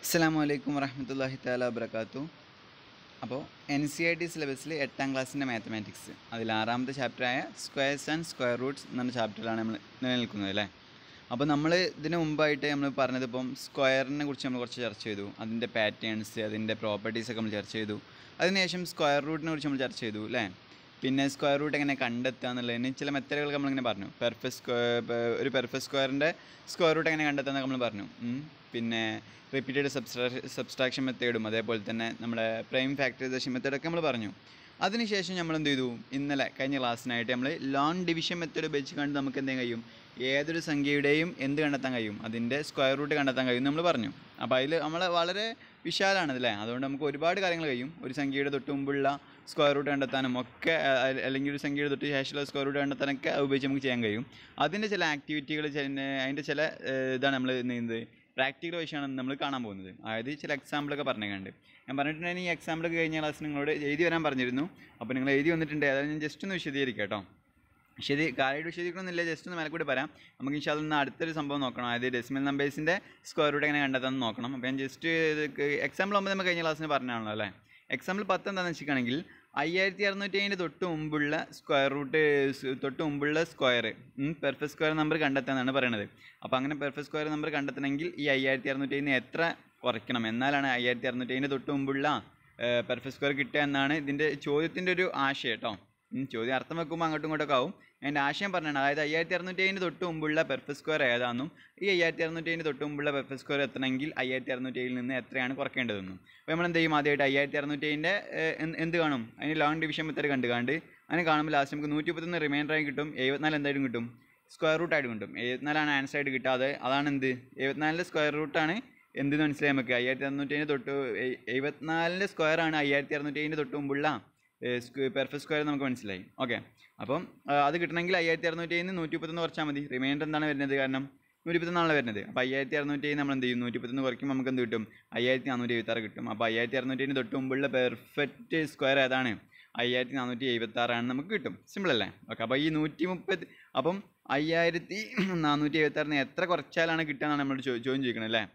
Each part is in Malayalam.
അസ്സാം വലൈക്കും വറഹമത്തല്ലാഹി താല വബർക്കാത്തു അപ്പോൾ എൻ സി ഐ ടി സിലബസിൽ എട്ടാം ക്ലാസ്സിൻ്റെ മാത്തമാറ്റിക്സ് അതിൽ ആറാമത്തെ ചാപ്റ്ററായ സ്ക്വയർസ് ആൻഡ് സ്ക്വയർ റൂട്ട്സ് എന്ന ചാപ്റ്ററിലാണ് നമ്മൾ നിലനിൽക്കുന്നത് അല്ലേ അപ്പോൾ നമ്മൾ ഇതിന് മുമ്പായിട്ട് നമ്മൾ പറഞ്ഞത് ഇപ്പം സ്ക്വയറിനെ കുറിച്ച് നമ്മൾ കുറച്ച് ചർച്ച ചെയ്തു അതിൻ്റെ പാറ്റേൺസ് അതിൻ്റെ പ്രോപ്പർട്ടീസ് ഒക്കെ നമ്മൾ ചർച്ച ചെയ്തു അതിനുശേഷം സ്ക്വയർ റൂട്ടിനെ കുറിച്ച് നമ്മൾ ചർച്ച ചെയ്തു അല്ലേ പിന്നെ സ്ക്വയർ റൂട്ട് എങ്ങനെ കണ്ടെത്തുക എന്നുള്ളതിന് ചില മെത്തേഡുകൾ നമ്മളിങ്ങനെ പറഞ്ഞു പെർഫെക്റ്റ് സ്ക്വയർ ഒരു പെർഫെക്റ്റ് സ്ക്വയറിൻ്റെ സ്ക്വയർ റൂട്ട് എങ്ങനെ കണ്ടെത്തുക എന്നൊക്കെ നമ്മൾ പറഞ്ഞു ഉം. പിന്നെ റിപ്പീറ്റഡ് സബ്സ്ട്രാ സബ്സ്ട്രാക്ഷൻ മെത്തേഡും അതേപോലെ തന്നെ നമ്മുടെ പ്രൈം ഫാക്ടറൈസേഷൻ മെത്തേഡൊക്കെ നമ്മൾ പറഞ്ഞു അതിനുശേഷം നമ്മൾ എന്ത് ചെയ്തു ഇന്നലെ കഴിഞ്ഞ ക്ലാസ്സിനായിട്ട് നമ്മൾ ലോൺ ഡിവിഷൻ മെത്തേഡ് ഉപയോഗിച്ച് കണ്ട് നമുക്ക് എന്തെങ്കിലും കഴിയും ഏതൊരു സംഖ്യയുടെയും എന്ത് കണ്ടെത്താൻ കഴിയും അതിൻ്റെ സ്ക്വയർ റൂട്ട് കണ്ടെത്താൻ കഴിയും നമ്മൾ പറഞ്ഞു അപ്പോൾ അതിൽ നമ്മൾ വളരെ വിശാലമാണ് അല്ലേ അതുകൊണ്ട് നമുക്ക് ഒരുപാട് കാര്യങ്ങൾ കഴിയും ഒരു സംഖ്യയുടെ തൊട്ട് മുമ്പുള്ള സ്ക്വയർ റൂട്ട് കണ്ടെത്താനും ഒക്കെ അ- അ- അല്ലെങ്കിൽ ഒരു സംഖ്യയുടെ തൊട്ട് ശേഷമുള്ള സ്ക്വയർ റൂട്ട് കണ്ടെത്താനൊക്കെ അത് ഉപയോഗിച്ച് നമുക്ക് ചെയ്യാൻ കഴിയും അതിൻ്റെ ചില ആക്ടിവിറ്റികൾ അതിൻ്റെ ചില ഏഹ്, ഇതാണ് നമ്മൾ ചെയ്യുന്നത് പ്രാക്ടിക്കൽ വശമാണ് നമ്മൾ കാണാൻ പോകുന്നത് അതായത് ചില എക്സാമ്പിളൊക്കെ പറഞ്ഞുകൊണ്ട് ഞാൻ പറഞ്ഞിട്ടുണ്ടെങ്കിൽ ഈ എക്സാമ്പിളൊക്കെ കഴിഞ്ഞ ക്ലാസ്സിൽ നിങ്ങളോട് എഴുതി വരാൻ പറഞ്ഞിരുന്നു അപ്പോൾ നിങ്ങൾ എഴുതി വന്നിട്ടുണ്ട് അതായത് ഞാൻ ജസ്റ്റ് ഒന്ന് വിശദീകരിക്കാം കേട്ടോ ശരി കാര്യമായിട്ട് വിശദീകരിക്കണമെന്നില്ല ജസ്റ്റ് ഒന്ന് മേലക്കൂടി പറയാം നമുക്ക് ഇൻഷാ അല്ലാ അടുത്തൊരു സംഭവം നോക്കണം അതായത് ഡെസിമൽ നമ്പേഴ്സിൻ്റെ സ്ക്വയർ റൂട്ട് എങ്ങനെ കണ്ടെത്താമെന്ന് നോക്കണം അപ്പോൾ ഞാൻ ജസ്റ്റ് എക്സാമ്പിൾ ആകുമ്പോൾ നമ്മൾ കഴിഞ്ഞ ക്ലാസ്സിന് പറഞ്ഞാണല്ലോ അല്ലേ എക്സാമ്പിൾ പത്ത് എന്താണെന്ന് വെച്ചിട്ടുണ്ടെങ്കിൽ അയ്യായിരത്തി അറുന്നൂറ്റി ഏഴിൻ്റെ തൊട്ട് മുമ്പുള്ള സ്ക്വയർ റൂട്ട് തൊട്ട് മുമ്പുള്ള സ്ക്വയർ പെർഫെക്റ്റ് സ്ക്വയർ നമ്പർ കണ്ടെത്താനാണ് പറയുന്നത് അപ്പോൾ അങ്ങനെ പെർഫെക്റ്റ് സ്ക്വയർ നമ്പർ കണ്ടെത്തണമെങ്കിൽ ഈ അയ്യായിരത്തി അറുന്നൂറ്റി ഏഴിന് എത്ര കുറയ്ക്കണം എന്നാലാണ് അയ്യായിരത്തി അറുന്നൂറ്റി ഏഴിൻ്റെ തൊട്ട് മുമ്പുള്ള പെർഫെക്റ്റ് സ്ക്വയർ കിട്ടുക എന്നാണ് ഇതിൻ്റെ ചോദ്യത്തിൻ്റെ ഒരു ആശയം കേട്ടോ ഉം, ചോദ്യം അർത്ഥം വെക്കുമ്പോൾ അങ്ങോട്ടും ഇങ്ങോട്ടൊക്കെ ആവും അതിൻ്റെ ആശയം പറഞ്ഞാണ് അതായത് അയ്യായിരത്തി അറുന്നൂറ്റി ഏഴിന് തൊട്ട് മുമ്പുള്ള പെർഫെക്റ്റ് സ്ക്വയർ ഏതാണെന്നും ഈ അയ്യായിരത്തി അറുന്നൂറ്റി ഏഴിന് തൊട്ട് മുമ്പുള്ള പെർഫെക്റ്റ് സ്ക്വയർ എത്തണമെങ്കിൽ അയ്യായിരത്തി അറുന്നൂറ്റി ഏഴിൽ നിന്ന് എത്രയാണ് കുറയ്ക്കേണ്ടതെന്നും അപ്പോൾ നമ്മൾ എന്ത് ചെയ്യും ആദ്യമായിട്ട് അയ്യായിരത്തി അറുന്നൂറ്റി ഏഴിൻ്റെ എന്ത് കാണും അതിന് ലോങ് ഡിവിഷൻ മെത്തേഡ് കണ്ട് കണ്ട് അങ്ങനെ കാണുമ്പോൾ ലാസ്റ്റ് നമുക്ക് നൂറ്റി മുപ്പത്തൊന്ന് റിമൈൻഡർ ആയി കിട്ടും എഴുപത്തിനാല് എന്തായാലും കിട്ടും സ്ക്വയർ റൂട്ട് ആയിട്ട് കിട്ടും എഴുപത്തിനാലാണ് ആൻസർ ആയിട്ട് കിട്ടാതെ അതാണ് എന്ത് എഴുപത്തിനാലിൻ്റെ സ്ക്വയർ റൂട്ടാണ് എന്തെന്ന് മനസ്സിലായി നമുക്ക് അയ്യായിരത്തി അറുന്നൂറ്റി ഏഴിന് തൊട്ട് എ- എഴുപത്തിനാലിൻ്റെ സ്ക്വയർ ആണ് അയ്യായിരത്തി അറുന്നൂറ്റി ഏഴിന് തൊട്ട് മുമ്പുള്ള പെർഫെക്റ്റ് സ്ക്വയർ നമുക്ക് മനസ്സിലായി ഓക്കെ അപ്പം ആ, അത് കിട്ടണമെങ്കിൽ അയ്യായിരത്തി അറുന്നൂറ്റി ഏഴിന് നൂറ്റി മുപ്പത്തൊന്ന് കുറച്ചാൽ മതി റിമൈൻഡർ എന്താണ് വരുന്നത് കാരണം നൂറ്റി പത്തൊന്നാണ് വരുന്നത് അപ്പോൾ അയ്യായിരത്തി അറുന്നൂറ്റി ഏഴ് നമ്മൾ എന്ത് ചെയ്യും നൂറ്റി പത്തൊന്ന് കുറയ്ക്കുമ്പോൾ നമുക്ക് എന്ത് കിട്ടും അയ്യായിരത്തി നാനൂറ്റി എഴുപത്താറ് കിട്ടും അപ്പോൾ അയ്യായിരത്തി അറുന്നൂറ്റി ഏഴിന് തൊട്ട് മുമ്പുള്ള പെർഫെക്റ്റ് സ്ക്വയർ ഏതാണ് അയ്യായിരത്തി നാനൂറ്റി എഴുപത്തി ആറാണ് നമുക്ക് കിട്ടും സിമ്പിൾ അല്ലേ ഓക്കെ അപ്പോൾ ഈ നൂറ്റി മുപ്പത് അപ്പം അയ്യായിരത്തി നാനൂറ്റി എഴുപത്തി ആറിന് എത്ര കുറച്ചാലാണ് കിട്ടുക എന്നാണ് നമ്മൾ ചോദ്യം ചോദിക്കുന്നത് അല്ലേ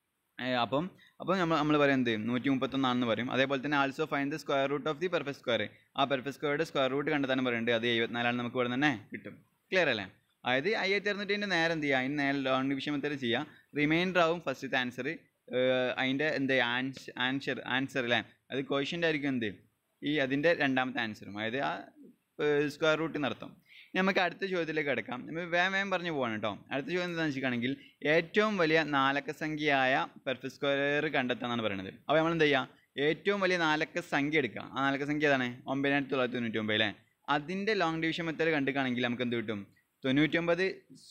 ഏ, അപ്പം അപ്പോൾ നമ്മൾ നമ്മൾ പറയും എന്ത് നൂറ്റി മുപ്പത്തൊന്നാണെന്ന് പറയും അതേപോലെ തന്നെ also fine the square root of the perfect square ആ പെർഫെക്റ്റ് സ്ക്വയറുടെ സ്ക്വയർ റൂട്ട് കണ്ടെത്താൻ പറയുന്നുണ്ട് അത് എഴുപത്തിനാലാണ് നമുക്ക് ഇവിടെ തന്നെ കിട്ടും ക്ലിയർ അല്ലേ അതായത് അയ്യായിരത്തി അറുന്നൂറ്റിൻ്റെ നേരെ എന്ത് ചെയ്യുക അതിന് നേരെ ലോങ് ഡിവിഷൻ മെത്തേഡ് ചെയ്യുക റിമൈൻഡർ ആവും ഫസ്റ്റത്തെ ആൻസർ അതിൻ്റെ എന്ത് ആൻസ് ആൻസർ ആൻസർ അല്ലേ അത് ക്വസ്റ്റ്യൻ്റെ ആയിരിക്കും എന്ത് ഈ അതിൻ്റെ രണ്ടാമത്തെ ആൻസറും അതായത് ആ സ്ക്വയർ റൂട്ട് നടത്തും ഇനി നമുക്ക് അടുത്ത ചോദ്യത്തിലേക്ക് കിടക്കാം നമ്മൾ വേഗം വേഗം പറഞ്ഞു പോവാണ് കേട്ടോ അടുത്ത ചോദ്യം എന്താണെന്ന് വെച്ചിട്ടുണ്ടെങ്കിൽ ഏറ്റവും വലിയ നാലക്ക സംഖ്യയായ പെർഫെക്റ്റ് സ്ക്വയർ കണ്ടെത്താന്നാണ് പറയുന്നത് അപ്പോൾ നമ്മൾ എന്ത് ചെയ്യുക ഏറ്റവും വലിയ നാലക്ക സംഖ്യ എടുക്കുക ആ നാലക്ക സംഖ്യ ഏതാണ് ഒമ്പതിനായിരത്തി തൊള്ളായിരത്തി തൊണ്ണൂറ്റി ഒമ്പത് അല്ലേ അതിൻ്റെ ലോങ് ഡിവിഷൻ മെത്തേഡ് കണ്ടുകാണെങ്കിൽ നമുക്ക് എന്ത് കിട്ടും തൊണ്ണൂറ്റൊമ്പത്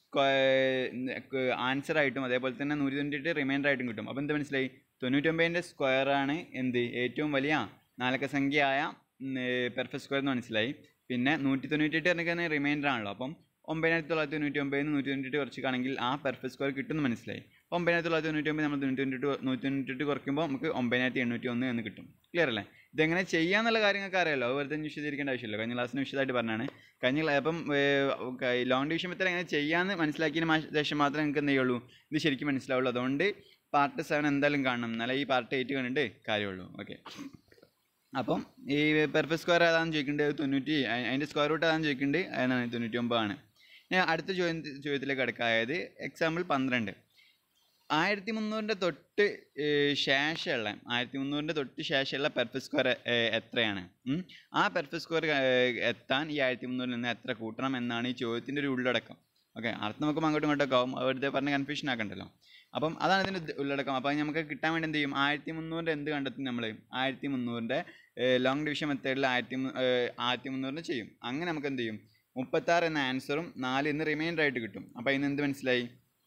സ്ക്വയർ ആൻസർ ആയിട്ടും അതേപോലെ തന്നെ നൂറ്റി തൊണ്ണൂറ്റി റിമൈൻഡർ ആയിട്ടും കിട്ടും അപ്പോൾ എന്ത് മനസ്സിലായി തൊണ്ണൂറ്റൊമ്പതിൻ്റെ സ്ക്വയറാണ് എന്ത് ഏറ്റവും വലിയ നാലക്ക സംഖ്യയായ പെർഫെക്റ്റ് സ്ക്വയർ എന്ന് മനസ്സിലായി പിന്നെ നൂറ്റി തൊണ്ണൂറ്റെട്ട് പറഞ്ഞാൽ റിമൈൻഡർ ആണല്ലോ അപ്പം ഒമ്പതിനായിരത്തി തൊള്ളായിരത്തി തൊണ്ണൂറ്റി ഒമ്പതിന് നൂറ്റി തൊണ്ണൂറ്റി കുറച്ചിട്ടാണെങ്കിൽ ആ പെർഫെക്റ്റ് സ്ക്വയർ കിട്ടുമെന്ന് മനസ്സിലായി അപ്പോൾ ഒമ്പതിനായിരത്തി തൊള്ളായിരത്തി തൊണ്ണൂറ്റി ഒമ്പത് നമ്മൾ തൊണ്ണൂറ്റി തൊണ്ണൂറ്റി നൂറ്റി തൊണ്ണൂറ്റി കുറയ്ക്കുമ്പോൾ നമുക്ക് ഒമ്പതിനായിരത്തി എണ്ണൂറ്റി ഒന്ന് എന്ന് കിട്ടും ക്ലിയർ അല്ലേ ഇതെങ്ങനെ ചെയ്യാന്നുള്ള കാര്യങ്ങൾക്ക് അറിയാലോ അത് വെറുതെ വിശദീകരിക്കേണ്ട ആവശ്യമില്ല കഴിഞ്ഞ ക്ലാസ്സിന് വിശദമായിട്ട് പറഞ്ഞാണ് കഴിഞ്ഞ ക്ലാ- അപ്പം ലോങ് ഡിവിഷൻ മെത്തേഡ് എങ്ങനെ ചെയ്യാമെന്ന് മനസ്സിലാക്കിയതിന് മാ- ശേഷം മാത്രമേ നിങ്ങൾക്ക് എന്ത് ചെയ്യുള്ളൂ ഇത് ശരിക്കും മനസ്സിലാവുള്ളൂ അതുകൊണ്ട് പാർട്ട് സെവൻ എന്തായാലും കാണണം എന്നാലേ ഈ പാർട്ട് എയ്റ്റ് കണ്ടിട്ട് കാര്യമുള്ളൂ ഓക്കെ അപ്പം ഈ പെർഫെക്റ്റ് സ്ക്വയർ ഏതാണെന്ന് ചോദിക്കേണ്ടത് തൊണ്ണൂറ്റി അ- അതിൻ്റെ സ്ക്വയർ റൂട്ട് ഏതാണെന്ന് ചോദിക്കേണ്ടത് ഏതാണ് തൊണ്ണൂറ്റി ഒമ്പതാണ് ഞാൻ അടുത്ത ചോദ്യം ചോദ്യത്തിലേക്ക് കിടക്കുക അതായത് എക്സാമ്പിൾ പന്ത്രണ്ട് ആയിരത്തി മുന്നൂറിൻ്റെ തൊട്ട് ഏഹ്, ശേഷമുള്ള ആയിരത്തി മുന്നൂറിൻ്റെ തൊട്ട് ശേഷമുള്ള പെർഫെക്റ്റ് സ്ക്വയർ എത്രയാണ് ഉം? ആ പെർഫെക്റ്റ് സ്ക്വയർ എത്താൻ ഈ ആയിരത്തി മുന്നൂറിൽ നിന്ന് എത്ര കൂട്ടണം എന്നാണ് ഈ ചോദ്യത്തിൻ്റെ ഒരു ഉള്ളടക്കം ഓക്കെ അർത്ഥം നോക്കുമ്പോൾ അങ്ങോട്ടും ഇങ്ങോട്ടൊക്കെ ആവും വെറുതെ പറഞ്ഞ് കൺഫ്യൂഷൻ ആക്കണ്ടല്ലോ അപ്പം അതാണ് ഇതിൻ്റെ ഉദ്ദ- ഉള്ളടക്കം അപ്പോൾ അത് നമുക്ക് കിട്ടാൻ വേണ്ടി എന്ത് ചെയ്യും ആയിരത്തി മുന്നൂറിൻ്റെ എന്ത് കണ്ടെത്തും നമ്മൾ ആയിരത്തി മുന്നൂറിൻ്റെ ലോങ് ഡിവിഷൻ മെത്തേഡിൽ ആയിരത്തി മു- ഏഹ്, ആയിരത്തി മുന്നൂറിന് ചെയ്യും അങ്ങനെ നമുക്ക് എന്ത് ചെയ്യും മുപ്പത്താറ് എന്ന ആൻസറും നാല് എന്ന് റിമൈൻഡർ ആയിട്ട് കിട്ടും അപ്പോൾ അതിന് എന്ത് മനസ്സിലായി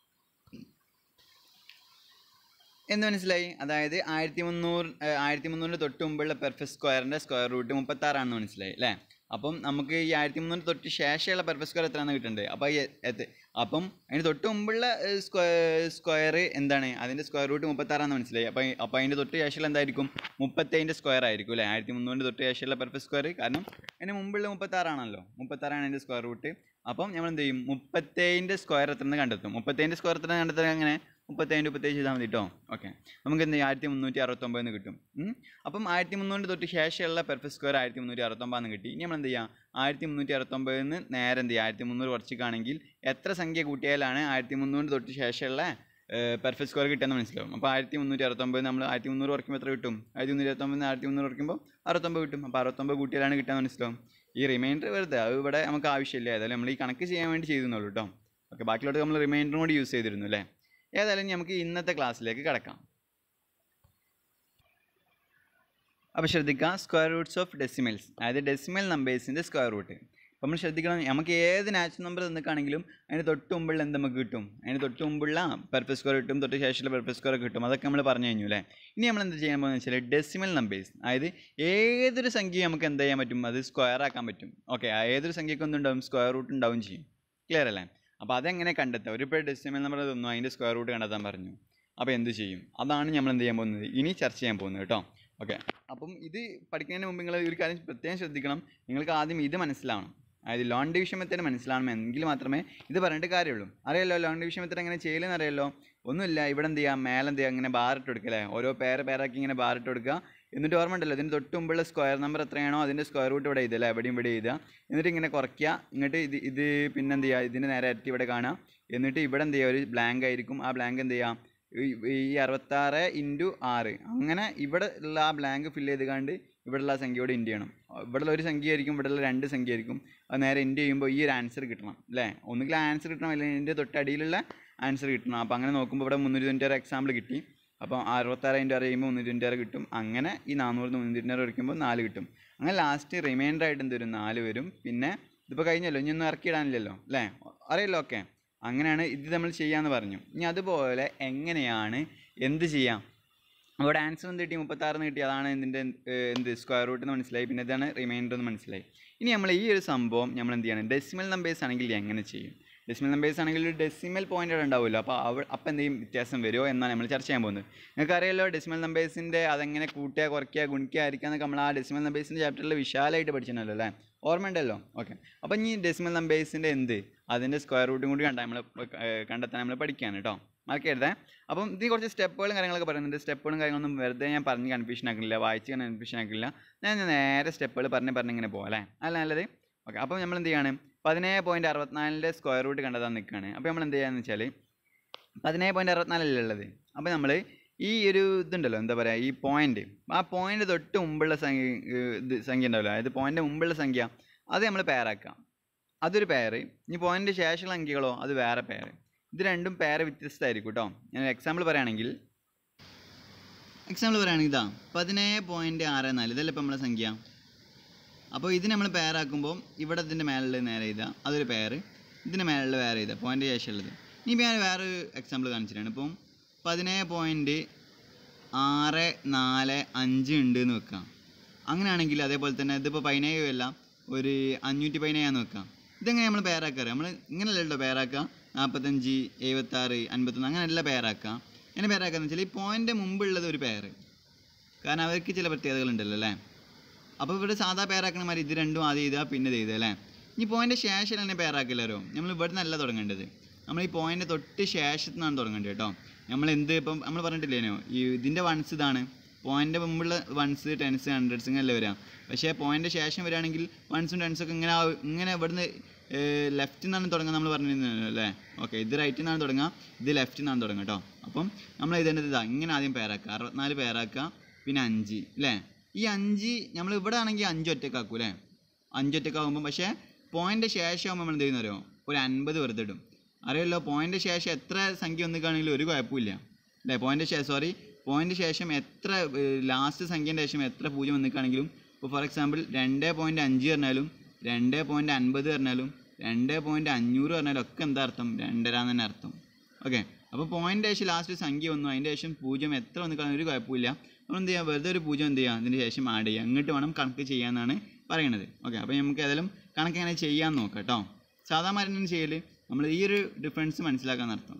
എന്ത് മനസ്സിലായി അതായത് ആയിരത്തി മുന്നൂറ് ആയിരത്തി മുന്നൂറിന് തൊട്ട് മുമ്പുള്ള പെർഫെക്റ്റ് സ്ക്വയറിൻ്റെ സ്ക്വയർ റൂട്ട് മുപ്പത്താറാണെന്ന് മനസ്സിലായി അല്ലേ അപ്പം നമുക്ക് ഈ ആയിരത്തി മുന്നൂറ് തൊട്ട് ശേഷമുള്ള പെർഫെക്റ്റ് സ്ക്വയർ എത്രയാണെന്ന് കിട്ടുന്നുണ്ട് അപ്പോൾ ഈ എത്ത് അപ്പം അതിന് തൊട്ട് മുമ്പുള്ള സ്ക്വയർ സ്ക്വയർ എന്താണ് അതിൻ്റെ സ്ക്വയർ റൂട്ട് മുപ്പത്താറാണെന്ന് മനസ്സിലായി അപ്പോൾ അപ്പോൾ അതിൻ്റെ തൊട്ട് ശേഷമുള്ള എന്തായിരിക്കും മുപ്പത്തേഴിൻ്റെ സ്ക്വയർ ആയിരിക്കും അല്ലേ ആയിരത്തി മുന്നൂറിൻ്റെ തൊട്ട് ശേഷമുള്ള പെർഫെക്റ്റ് സ്ക്വയർ കാരണം അതിന് മുമ്പുള്ള മുപ്പത്താറാണല്ലോ മുപ്പത്താറാണ് അതിൻ്റെ സ്ക്വയർ റൂട്ട് അപ്പം നമ്മൾ എന്ത് ചെയ്യും മുപ്പത്തേഴിൻ്റെ സ്ക്വയർ എത്ര കണ്ടെത്തും മുപ്പത്തേഴിൻ്റെ സ്ക്വയർ എത്ര കണ്ടെത്താൻ എങ്ങനെ മുപ്പത്തേഴ് മുപ്പത്തേഴ് ചെയ്താൽ മതി കേട്ടോ ഓക്കെ നമുക്ക് എന്ത് ചെയ്യും ആയിരത്തി മുന്നൂറ്റി അറുപത്തൊമ്പതെന്ന് കിട്ടും ഉം. അപ്പം ആയിരത്തി മുന്നൂറ് തൊട്ട് ശേഷമുള്ള പെർഫെക്റ്റ് സ്ക്വയർ ആയിരത്തി മുന്നൂറ്റി അറുപത്തൊമ്പതെന്ന് കിട്ടി ഇനി നമ്മൾ എന്ത് ചെയ്യാം ആയിരത്തി മുന്നൂറ്റി അറുപത്തൊമ്പതിൽ നിന്ന് നേരെ എന്ത് ചെയ്യുക ആയിരത്തി മുന്നൂറ് കുറച്ചിക്കാണെങ്കിൽ എത്ര സംഖ്യ കൂട്ടിയാലാണ് ആയിരത്തി മുന്നൂറ് തൊട്ട് ശേഷമുള്ള പെർഫെക്റ്റ് സ്ക്വയർ കിട്ടുമെന്ന് മനസ്സിലാവും അപ്പോൾ ആയിരത്തി മുന്നൂറ്റി അറുപത്തൊമ്പത് നമ്മൾ ആയിരത്തി മുന്നൂറ് കുറയ്ക്കുമ്പോൾ എത്ര കിട്ടും ആയിരത്തി മുന്നൂറ്റി അറുപത്തൊമ്പത് ആയിരത്തി മുന്നൂറ് കുറയ്ക്കുമ്പോൾ അറുപത്തൊമ്പത് കിട്ടും അപ്പോൾ അറുപത്തൊമ്പത് കൂട്ടിയാലാണ് കിട്ടാൻ മനസ്സിലാവും ഈ റിമൈൻഡർ വെറുതെ അത് ഇവിടെ നമുക്ക് ആവശ്യമില്ല ഏതായാലും നമ്മൾ ഈ കണക്ക് ചെയ്യാൻ വേണ്ടി ചെയ്തെന്നുള്ളൂ കേട്ടോ ഓക്കെ ബാക്കിയുള്ളത് നമ്മൾ റിമൈൻഡറും കൂടി യൂസ് ചെയ്തിരുന്നു അല്ലേ ഏതായാലും ഇനി നമുക്ക് ഇന്നത്തെ ക്ലാസ്സിലേക്ക് കിടക്കാം അപ്പോൾ ശ്രദ്ധിക്കുക സ്ക്വയർ റൂട്ട്സ് ഓഫ് ഡെസിമൽസ് അതായത് ഡെസിമൽ നമ്പേഴ്സിൻ്റെ സ്ക്വയർ റൂട്ട് അപ്പോൾ നമ്മൾ ശ്രദ്ധിക്കണം നമുക്ക് ഏത് നാച്ചുറൽ നമ്പർ തന്നിക്കാണെങ്കിലും അതിന് തൊട്ട് മുമ്പുള്ള എന്ത് നമുക്ക് കിട്ടും അതിന് തൊട്ട് മുമ്പുള്ള പെർഫെക്റ്റ് സ്ക്വയർ കിട്ടും തൊട്ട് ശേഷമുള്ള പെർഫെക്റ്റ് സ്ക്വയർ കിട്ടും അതൊക്കെ നമ്മൾ പറഞ്ഞു കഴിഞ്ഞു അല്ലേ ഇനി നമ്മൾ എന്ത് ചെയ്യാൻ പോകുന്നത് വെച്ചാൽ ഡെസിമൽ നമ്പേഴ്സ് അതായത് ഏതൊരു സംഖ്യ നമുക്ക് എന്ത് ചെയ്യാൻ പറ്റും അത് സ്ക്വയർ ആക്കാൻ പറ്റും ഓക്കെ ഏതൊരു സംഖ്യക്ക് എന്തുണ്ടാവും സ്ക്വയർ റൂട്ട് ഉണ്ടാവും ചെയ്യും ക്ലിയർ അല്ലേ അപ്പോൾ അതെങ്ങനെ കണ്ടെത്താം ഒരു ഇപ്പോൾ ഡെസിമൽ നമ്പർ തന്നു അതിൻ്റെ സ്ക്വയർ റൂട്ട് കണ്ടെത്താൻ പറഞ്ഞു അപ്പോൾ എന്ത് ചെയ്യും അതാണ് നമ്മൾ എന്ത് ചെയ്യാൻ പോകുന്നത് ഇനി ചർച്ച ചെയ്യാൻ പോകുന്നത് കേട്ടോ ഓക്കെ അപ്പം ഇത് പഠിക്കുന്നതിന് മുമ്പ് നിങ്ങൾ ഒരു കാര്യം പ്രത്യേകം ശ്രദ്ധിക്കണം നിങ്ങൾക്ക് ആദ്യം ഇത് മനസ്സിലാവണം അതായത് ലോൺ ഡിവിഷൻ മെത്തേഡ് മനസ്സിലാവണമെങ്കിൽ മാത്രമേ ഇത് പറഞ്ഞിട്ട് കാര്യമുള്ളൂ അറിയാലോ ലോൺ ഡിവിഷൻ മെത്തേഡ് എങ്ങനെ ചെയ്യലെന്ന് അറിയാലോ ഒന്നുമില്ല ഇവിടെ എന്ത് ചെയ്യാം മേലെ എന്ത് ചെയ്യാം ഇങ്ങനെ ബാറിട്ട് കൊടുക്കുക അല്ലേ ഓരോ പേര് പേരാക്കി ഇങ്ങനെ ബാറിട്ട് കൊടുക്കുക എന്നിട്ട് ഓർമ്മ ഉണ്ടല്ലോ ഇതിന് തൊട്ട് മുമ്പുള്ള സ്ക്വയർ നമ്പർ എത്രയാണോ അതിൻ്റെ സ്ക്വയർ റൂട്ട് ഇവിടെ എഴുതുക എവിടെയും ഇവിടെ എഴുതുക എന്നിട്ട് ഇങ്ങനെ കുറയ്ക്കുക എന്നിട്ട് ഇത് ഇത് പിന്നെ എന്ത് ചെയ്യുക ഇതിന് നേരെ ഇരട്ടി ഇവിടെ കാണുക എന്നിട്ട് ഇവിടെ എന്ത് ചെയ്യുക ഒരു ബ്ലാങ്ക് ആയിരിക്കും ആ ബ്ലാങ്ക് എന്ത് ചെയ്യുക ഈ- ഈ അറുപത്താറ് ഇൻറ്റു ആറ് അങ്ങനെ ഇവിടെ ഉള്ള ആ ബ്ലാങ്ക് ഫില്ല് ചെയ്ത് കണ്ട് ഇവിടെയുള്ള ആ സംഖ്യയോട് ഇൻറ്റ് ചെയ്യണം ഇവിടെയുള്ള ഒരു സംഖ്യ ആയിരിക്കും ഇവിടെയുള്ള രണ്ട് സംഖ്യ ആയിരിക്കും അത് നേരെ ഇൻറ്റ് ചെയ്യുമ്പോൾ ഈ ഒരു ആൻസർ കിട്ടണം അല്ലേ ഒന്നുകിൽ ആൻസർ കിട്ടണം അല്ലെങ്കിൽ ഇതിൻ്റെ തൊട്ടടിയിലുള്ള ആൻസർ കിട്ടണം അപ്പോൾ അങ്ങനെ നോക്കുമ്പോൾ ഇവിടെ മുന്നൂറ്റി തൊണ്ണൂറ്റാറ് എക്സാമ്പിൾ കിട്ടി അപ്പോൾ അറുപത്താറ് ഇൻറ്റു ആറ് ചെയ്യുമ്പോൾ മുന്നൂറ്റി തൊണ്ണൂറ്റാറ് കിട്ടും അങ്ങനെ ഈ നാനൂറ് മുന്നൂറ്റി തൊണ്ണൂറ് വരയ്ക്കുമ്പോൾ നാല് കിട്ടും അങ്ങനെ ലാസ്റ്റ് റിമൈൻഡർ ആയിട്ട് എന്ത് വരും നാല് വരും പിന്നെ ഇതിപ്പോൾ കഴിഞ്ഞല്ലോ ഇനി ഒന്നും ഇറക്കിയിടാനില്ലല്ലോ അല്ലേ അറിയല്ലോ ഓക്കെ അങ്ങനെയാണ് ഇത് നമ്മൾ ചെയ്യാമെന്ന് പറഞ്ഞു ഇനി അതുപോലെ എങ്ങനെയാണ് എന്ത് ചെയ്യാം അവിടെ ആൻസർ എന്ത് കിട്ടി മുപ്പത്താറിന് കിട്ടി അതാണ് ഇതിൻ്റെ എന്ത് സ്ക്വയർ റൂട്ട് എന്ന് മനസ്സിലായി പിന്നെ ഇതാണ് റിമൈൻഡർ എന്ന് മനസ്സിലായി ഇനി നമ്മൾ ഈ ഒരു സംഭവം നമ്മൾ എന്ത് ചെയ്യണം ഡെസിമൽ നമ്പേഴ്സ് ആണെങ്കിൽ എങ്ങനെ ചെയ്യും ഡെസിമൽ നമ്പേഴ്സ് ആണെങ്കിൽ ഒരു ഡെസിമൽ പോയിന്റ് അവിടെ ഉണ്ടാവുമല്ലോ അപ്പോൾ അവ അപ്പോൾ എന്തെങ്കിലും വ്യത്യാസം വരുമോ എന്നാണ് നമ്മൾ ചർച്ച ചെയ്യാൻ പോകുന്നത് നിങ്ങൾക്ക് അറിയാലോ ഡെസിമൽ നമ്പേഴ്സിൻ്റെ അതെങ്ങനെ കൂട്ടുക കുറയ്ക്കുക ഗുണിക്കുക ആയിരിക്കുക എന്നൊക്കെ നമ്മൾ ആ ഡെസിമൽ നമ്പേഴ്സിൻ്റെ ചാപ്റ്ററിൽ വിശാലമായിട്ട് പഠിച്ചിട്ടുണ്ടല്ലോ അല്ലേ ഓർമ്മയുണ്ടല്ലോ ഓക്കെ അപ്പോൾ ഇനി ഡെസിമൽ നമ്പേഴ്സിൻ്റെ എന്ത് അതിൻ്റെ സ്ക്വയർ റൂട്ടും കൂടി കണ്ടാൽ നമ്മൾ കണ്ടെത്താൻ നമ്മൾ പഠിക്കുകയാണ് കേട്ടോ മറക്കരുതേ അപ്പം ഇതിന് കുറച്ച് സ്റ്റെപ്പുകളും കാര്യങ്ങളൊക്കെ പറയുന്നുണ്ട് സ്റ്റെപ്പുകളും കാര്യങ്ങളൊന്നും വെറുതെ ഞാൻ പറഞ്ഞ് കൺഫ്യൂഷൻ ആക്കില്ല വായിച്ച് കൺഫ്യൂഷൻ ആക്കില്ല ഞാൻ ഞാൻ നേരെ സ്റ്റെപ്പുകൾ പറഞ്ഞ് പറഞ്ഞ് ഇങ്ങനെ പോകാം അല്ലേ അല്ല നല്ലത് ഓക്കെ അപ്പം നമ്മൾ എന്ത് ചെയ്യാണ് പതിനേഴ് പോയിൻറ്റ് അറുപത്തിനാലിൻ്റെ സ്ക്വയർ റൂട്ട് കണ്ടെത്താൻ നിൽക്കുകയാണ് അപ്പോൾ നമ്മൾ എന്ത് ചെയ്യാന്ന് വെച്ചാൽ പതിനേഴ് പോയിൻറ്റ് അറുപത്തിനാലല്ലേ ഉള്ളത് അപ്പോൾ നമ്മൾ ഈ ഒരു ഇതുണ്ടല്ലോ എന്താ പറയുക ഈ പോയിന്റ് ആ പോയിന്റ് തൊട്ട് മുമ്പുള്ള സംഖ്യ ഏർ ഇത് സംഖ്യ ഉണ്ടാവില്ല അതായത് പോയിന്റ് മുമ്പുള്ള സംഖ്യ അത് നമ്മൾ പേരാക്കാം അതൊരു പേര് ഇനി പോയിന്റ് ശേഷമുള്ള സംഖ്യകളോ അത് വേറെ പേര് ഇത് രണ്ടും പേര് വ്യത്യസ്തമായിരിക്കും കേട്ടോ ഞാൻ എക്സാമ്പിൾ പറയുകയാണെങ്കിൽ എക്സാമ്പിൾ പറയുകയാണെങ്കിൽ ഇതാ പതിനേഴ് പോയിൻറ്റ് ആറ് നാല് ഇതല്ലേ ഇപ്പം നമ്മളെ സംഖ്യ അപ്പോൾ ഇത് നമ്മൾ പേരാക്കുമ്പോൾ ഇവിടെ ഇതിൻ്റെ മേളിൽ നേരെ ചെയ്താൽ അതൊരു പേര് ഇതിൻ്റെ മേളിൽ വേറെ ചെയ്താൽ പോയിൻ്റ് ശേഷമുള്ളത് ഇനി ഞാൻ വേറെ എക്സാമ്പിൾ കാണിച്ചിട്ടാണ് ഇപ്പം പതിനേഴ് പോയിൻറ്റ് ആറ് നാല് അഞ്ച് ഉണ്ട് എന്ന് വെക്കാം അങ്ങനെയാണെങ്കിൽ അതേപോലെ തന്നെ ഇതിപ്പോൾ പതിനേഴ് അല്ല ഒരു അഞ്ഞൂറ്റി പതിനേഴാന്ന് വെക്കാം ഇതെങ്ങനെ നമ്മൾ പേരാക്കാറ് നമ്മൾ ഇങ്ങനെയല്ലല്ലോ പേരാക്കുക നാൽപ്പത്തഞ്ച് എഴുപത്താറ് അൻപത്തൊന്ന് അങ്ങനെയല്ല പേരാക്കുക എങ്ങനെ പേരാക്കാന്ന് വെച്ചാൽ ഈ പോയിൻ്റ് മുമ്പുള്ളത് ഒരു പേര് കാരണം അവർക്ക് ചില പ്രത്യേകതകളുണ്ടല്ലോ അല്ലേ അപ്പോൾ ഇവിടെ സാധാ പേരാക്കണ മാതിരി ഇത് രണ്ടും ആദ്യം ചെയ്താൽ പിന്നെ ഇത് ചെയ്താൽ അല്ലേ ഇനി പോയിൻ്റ് ശേഷം തന്നെ പേരാക്കില്ലല്ലോ നമ്മൾ ഇവിടെ നിന്നല്ല തുടങ്ങേണ്ടത് നമ്മൾ ഈ പോയിൻ്റ് തൊട്ട് ശേഷത്തു നിന്നാണ് തുടങ്ങേണ്ടത് കേട്ടോ നമ്മൾ എന്ത് ഇപ്പം നമ്മൾ പറഞ്ഞിട്ടില്ലേനോ ഈ ഇതിൻ്റെ വൺസ് ഇതാണ് പോയിൻ്റ് മുമ്പുള്ള വൺസ് ടെൻസ് ഹൺഡ്രഡ്സ് ഇങ്ങനെയല്ലേ വരാം പക്ഷേ പോയിൻ്റ് ശേഷം വരികയാണെങ്കിൽ വൺസും ടെൻസൊക്കെ ഇങ്ങനെ ആവും- ഇങ്ങനെ ഇവിടുന്ന് ലെഫ്റ്റിൽ നിന്നാണ് തുടങ്ങുക നമ്മൾ പറഞ്ഞിരുന്നത് അല്ലേ ഓക്കെ ഇത് റൈറ്റിൽ നിന്നാണ് തുടങ്ങുക ഇത് ലെഫ്റ്റിൽ നിന്നാണ് തുടങ്ങുക കേട്ടോ അപ്പം നമ്മൾ എഴുതേണ്ടത് ഇതാ ഇങ്ങനെ ആദ്യം പേരാക്കുക അറുപത്തിനാല് പേരാക്കുക പിന്നെ അഞ്ച് അല്ലേ ഈ അഞ്ച് നമ്മൾ ഇവിടെ ആണെങ്കിൽ അഞ്ച് ഒറ്റക്കാക്കും അല്ലേ അഞ്ച് ഒറ്റക്കാകുമ്പോൾ പക്ഷേ പോയിൻ്റ് ശേഷം ആകുമ്പോൾ നമ്മൾ എന്ത് ചെയ്യുന്നറിയോ ഒരു അൻപത് വെറുതെ ഇടും അറിയാലോ പോയിൻ്റ് ശേഷം എത്ര സംഖ്യ ഒന്നിക്കാണെങ്കിലും ഒരു കുഴപ്പമില്ല അല്ലേ പോയിൻ്റ് ശേഷം സോറി പോയിൻ്റ് ശേഷം എത്ര ലാസ്റ്റ് സംഖ്യേൻ്റെ ശേഷം എത്ര പൂജ്യം വന്നിക്കാണെങ്കിലും ഇപ്പോൾ ഫോർ എക്സാമ്പിൾ രണ്ട് പോയിൻറ്റ് അഞ്ച് പറഞ്ഞാലും രണ്ട് പോയിൻറ്റ് അൻപത് പറഞ്ഞാലും രണ്ട് പോയിൻറ്റ് അഞ്ഞൂറ് പറഞ്ഞാലും ഒക്കെ എന്താ അർത്ഥം രണ്ടര എന്ന് തന്നെ അർത്ഥം ഓക്കെ അപ്പോൾ പോയിൻ്റ് ശേഷം ലാസ്റ്റ് സംഖ്യ വന്നു അതിൻ്റെ ശേഷം പൂജ്യം എത്ര വന്നിക്കാണെങ്കിലും ഒരു കുഴപ്പമില്ല നമ്മൾ എന്ത് ചെയ്യുക വെറുതെ ഒരു പൂജ്യം എന്ത് ചെയ്യുക അതിന് ശേഷം ആഡ് ചെയ്യുക അങ്ങോട്ട് വേണം കണക്ക് ചെയ്യാമെന്നാണ് പറയണത് ഓക്കെ അപ്പോൾ നമുക്ക് ഏതായാലും കണക്ക് എങ്ങനെ ചെയ്യാൻ നോക്കാം കേട്ടോ സാധാ മരണം ചെയ്യൽ നമ്മൾ ഈ ഒരു ഡിഫറൻസ് മനസ്സിലാക്കാൻ അർത്ഥം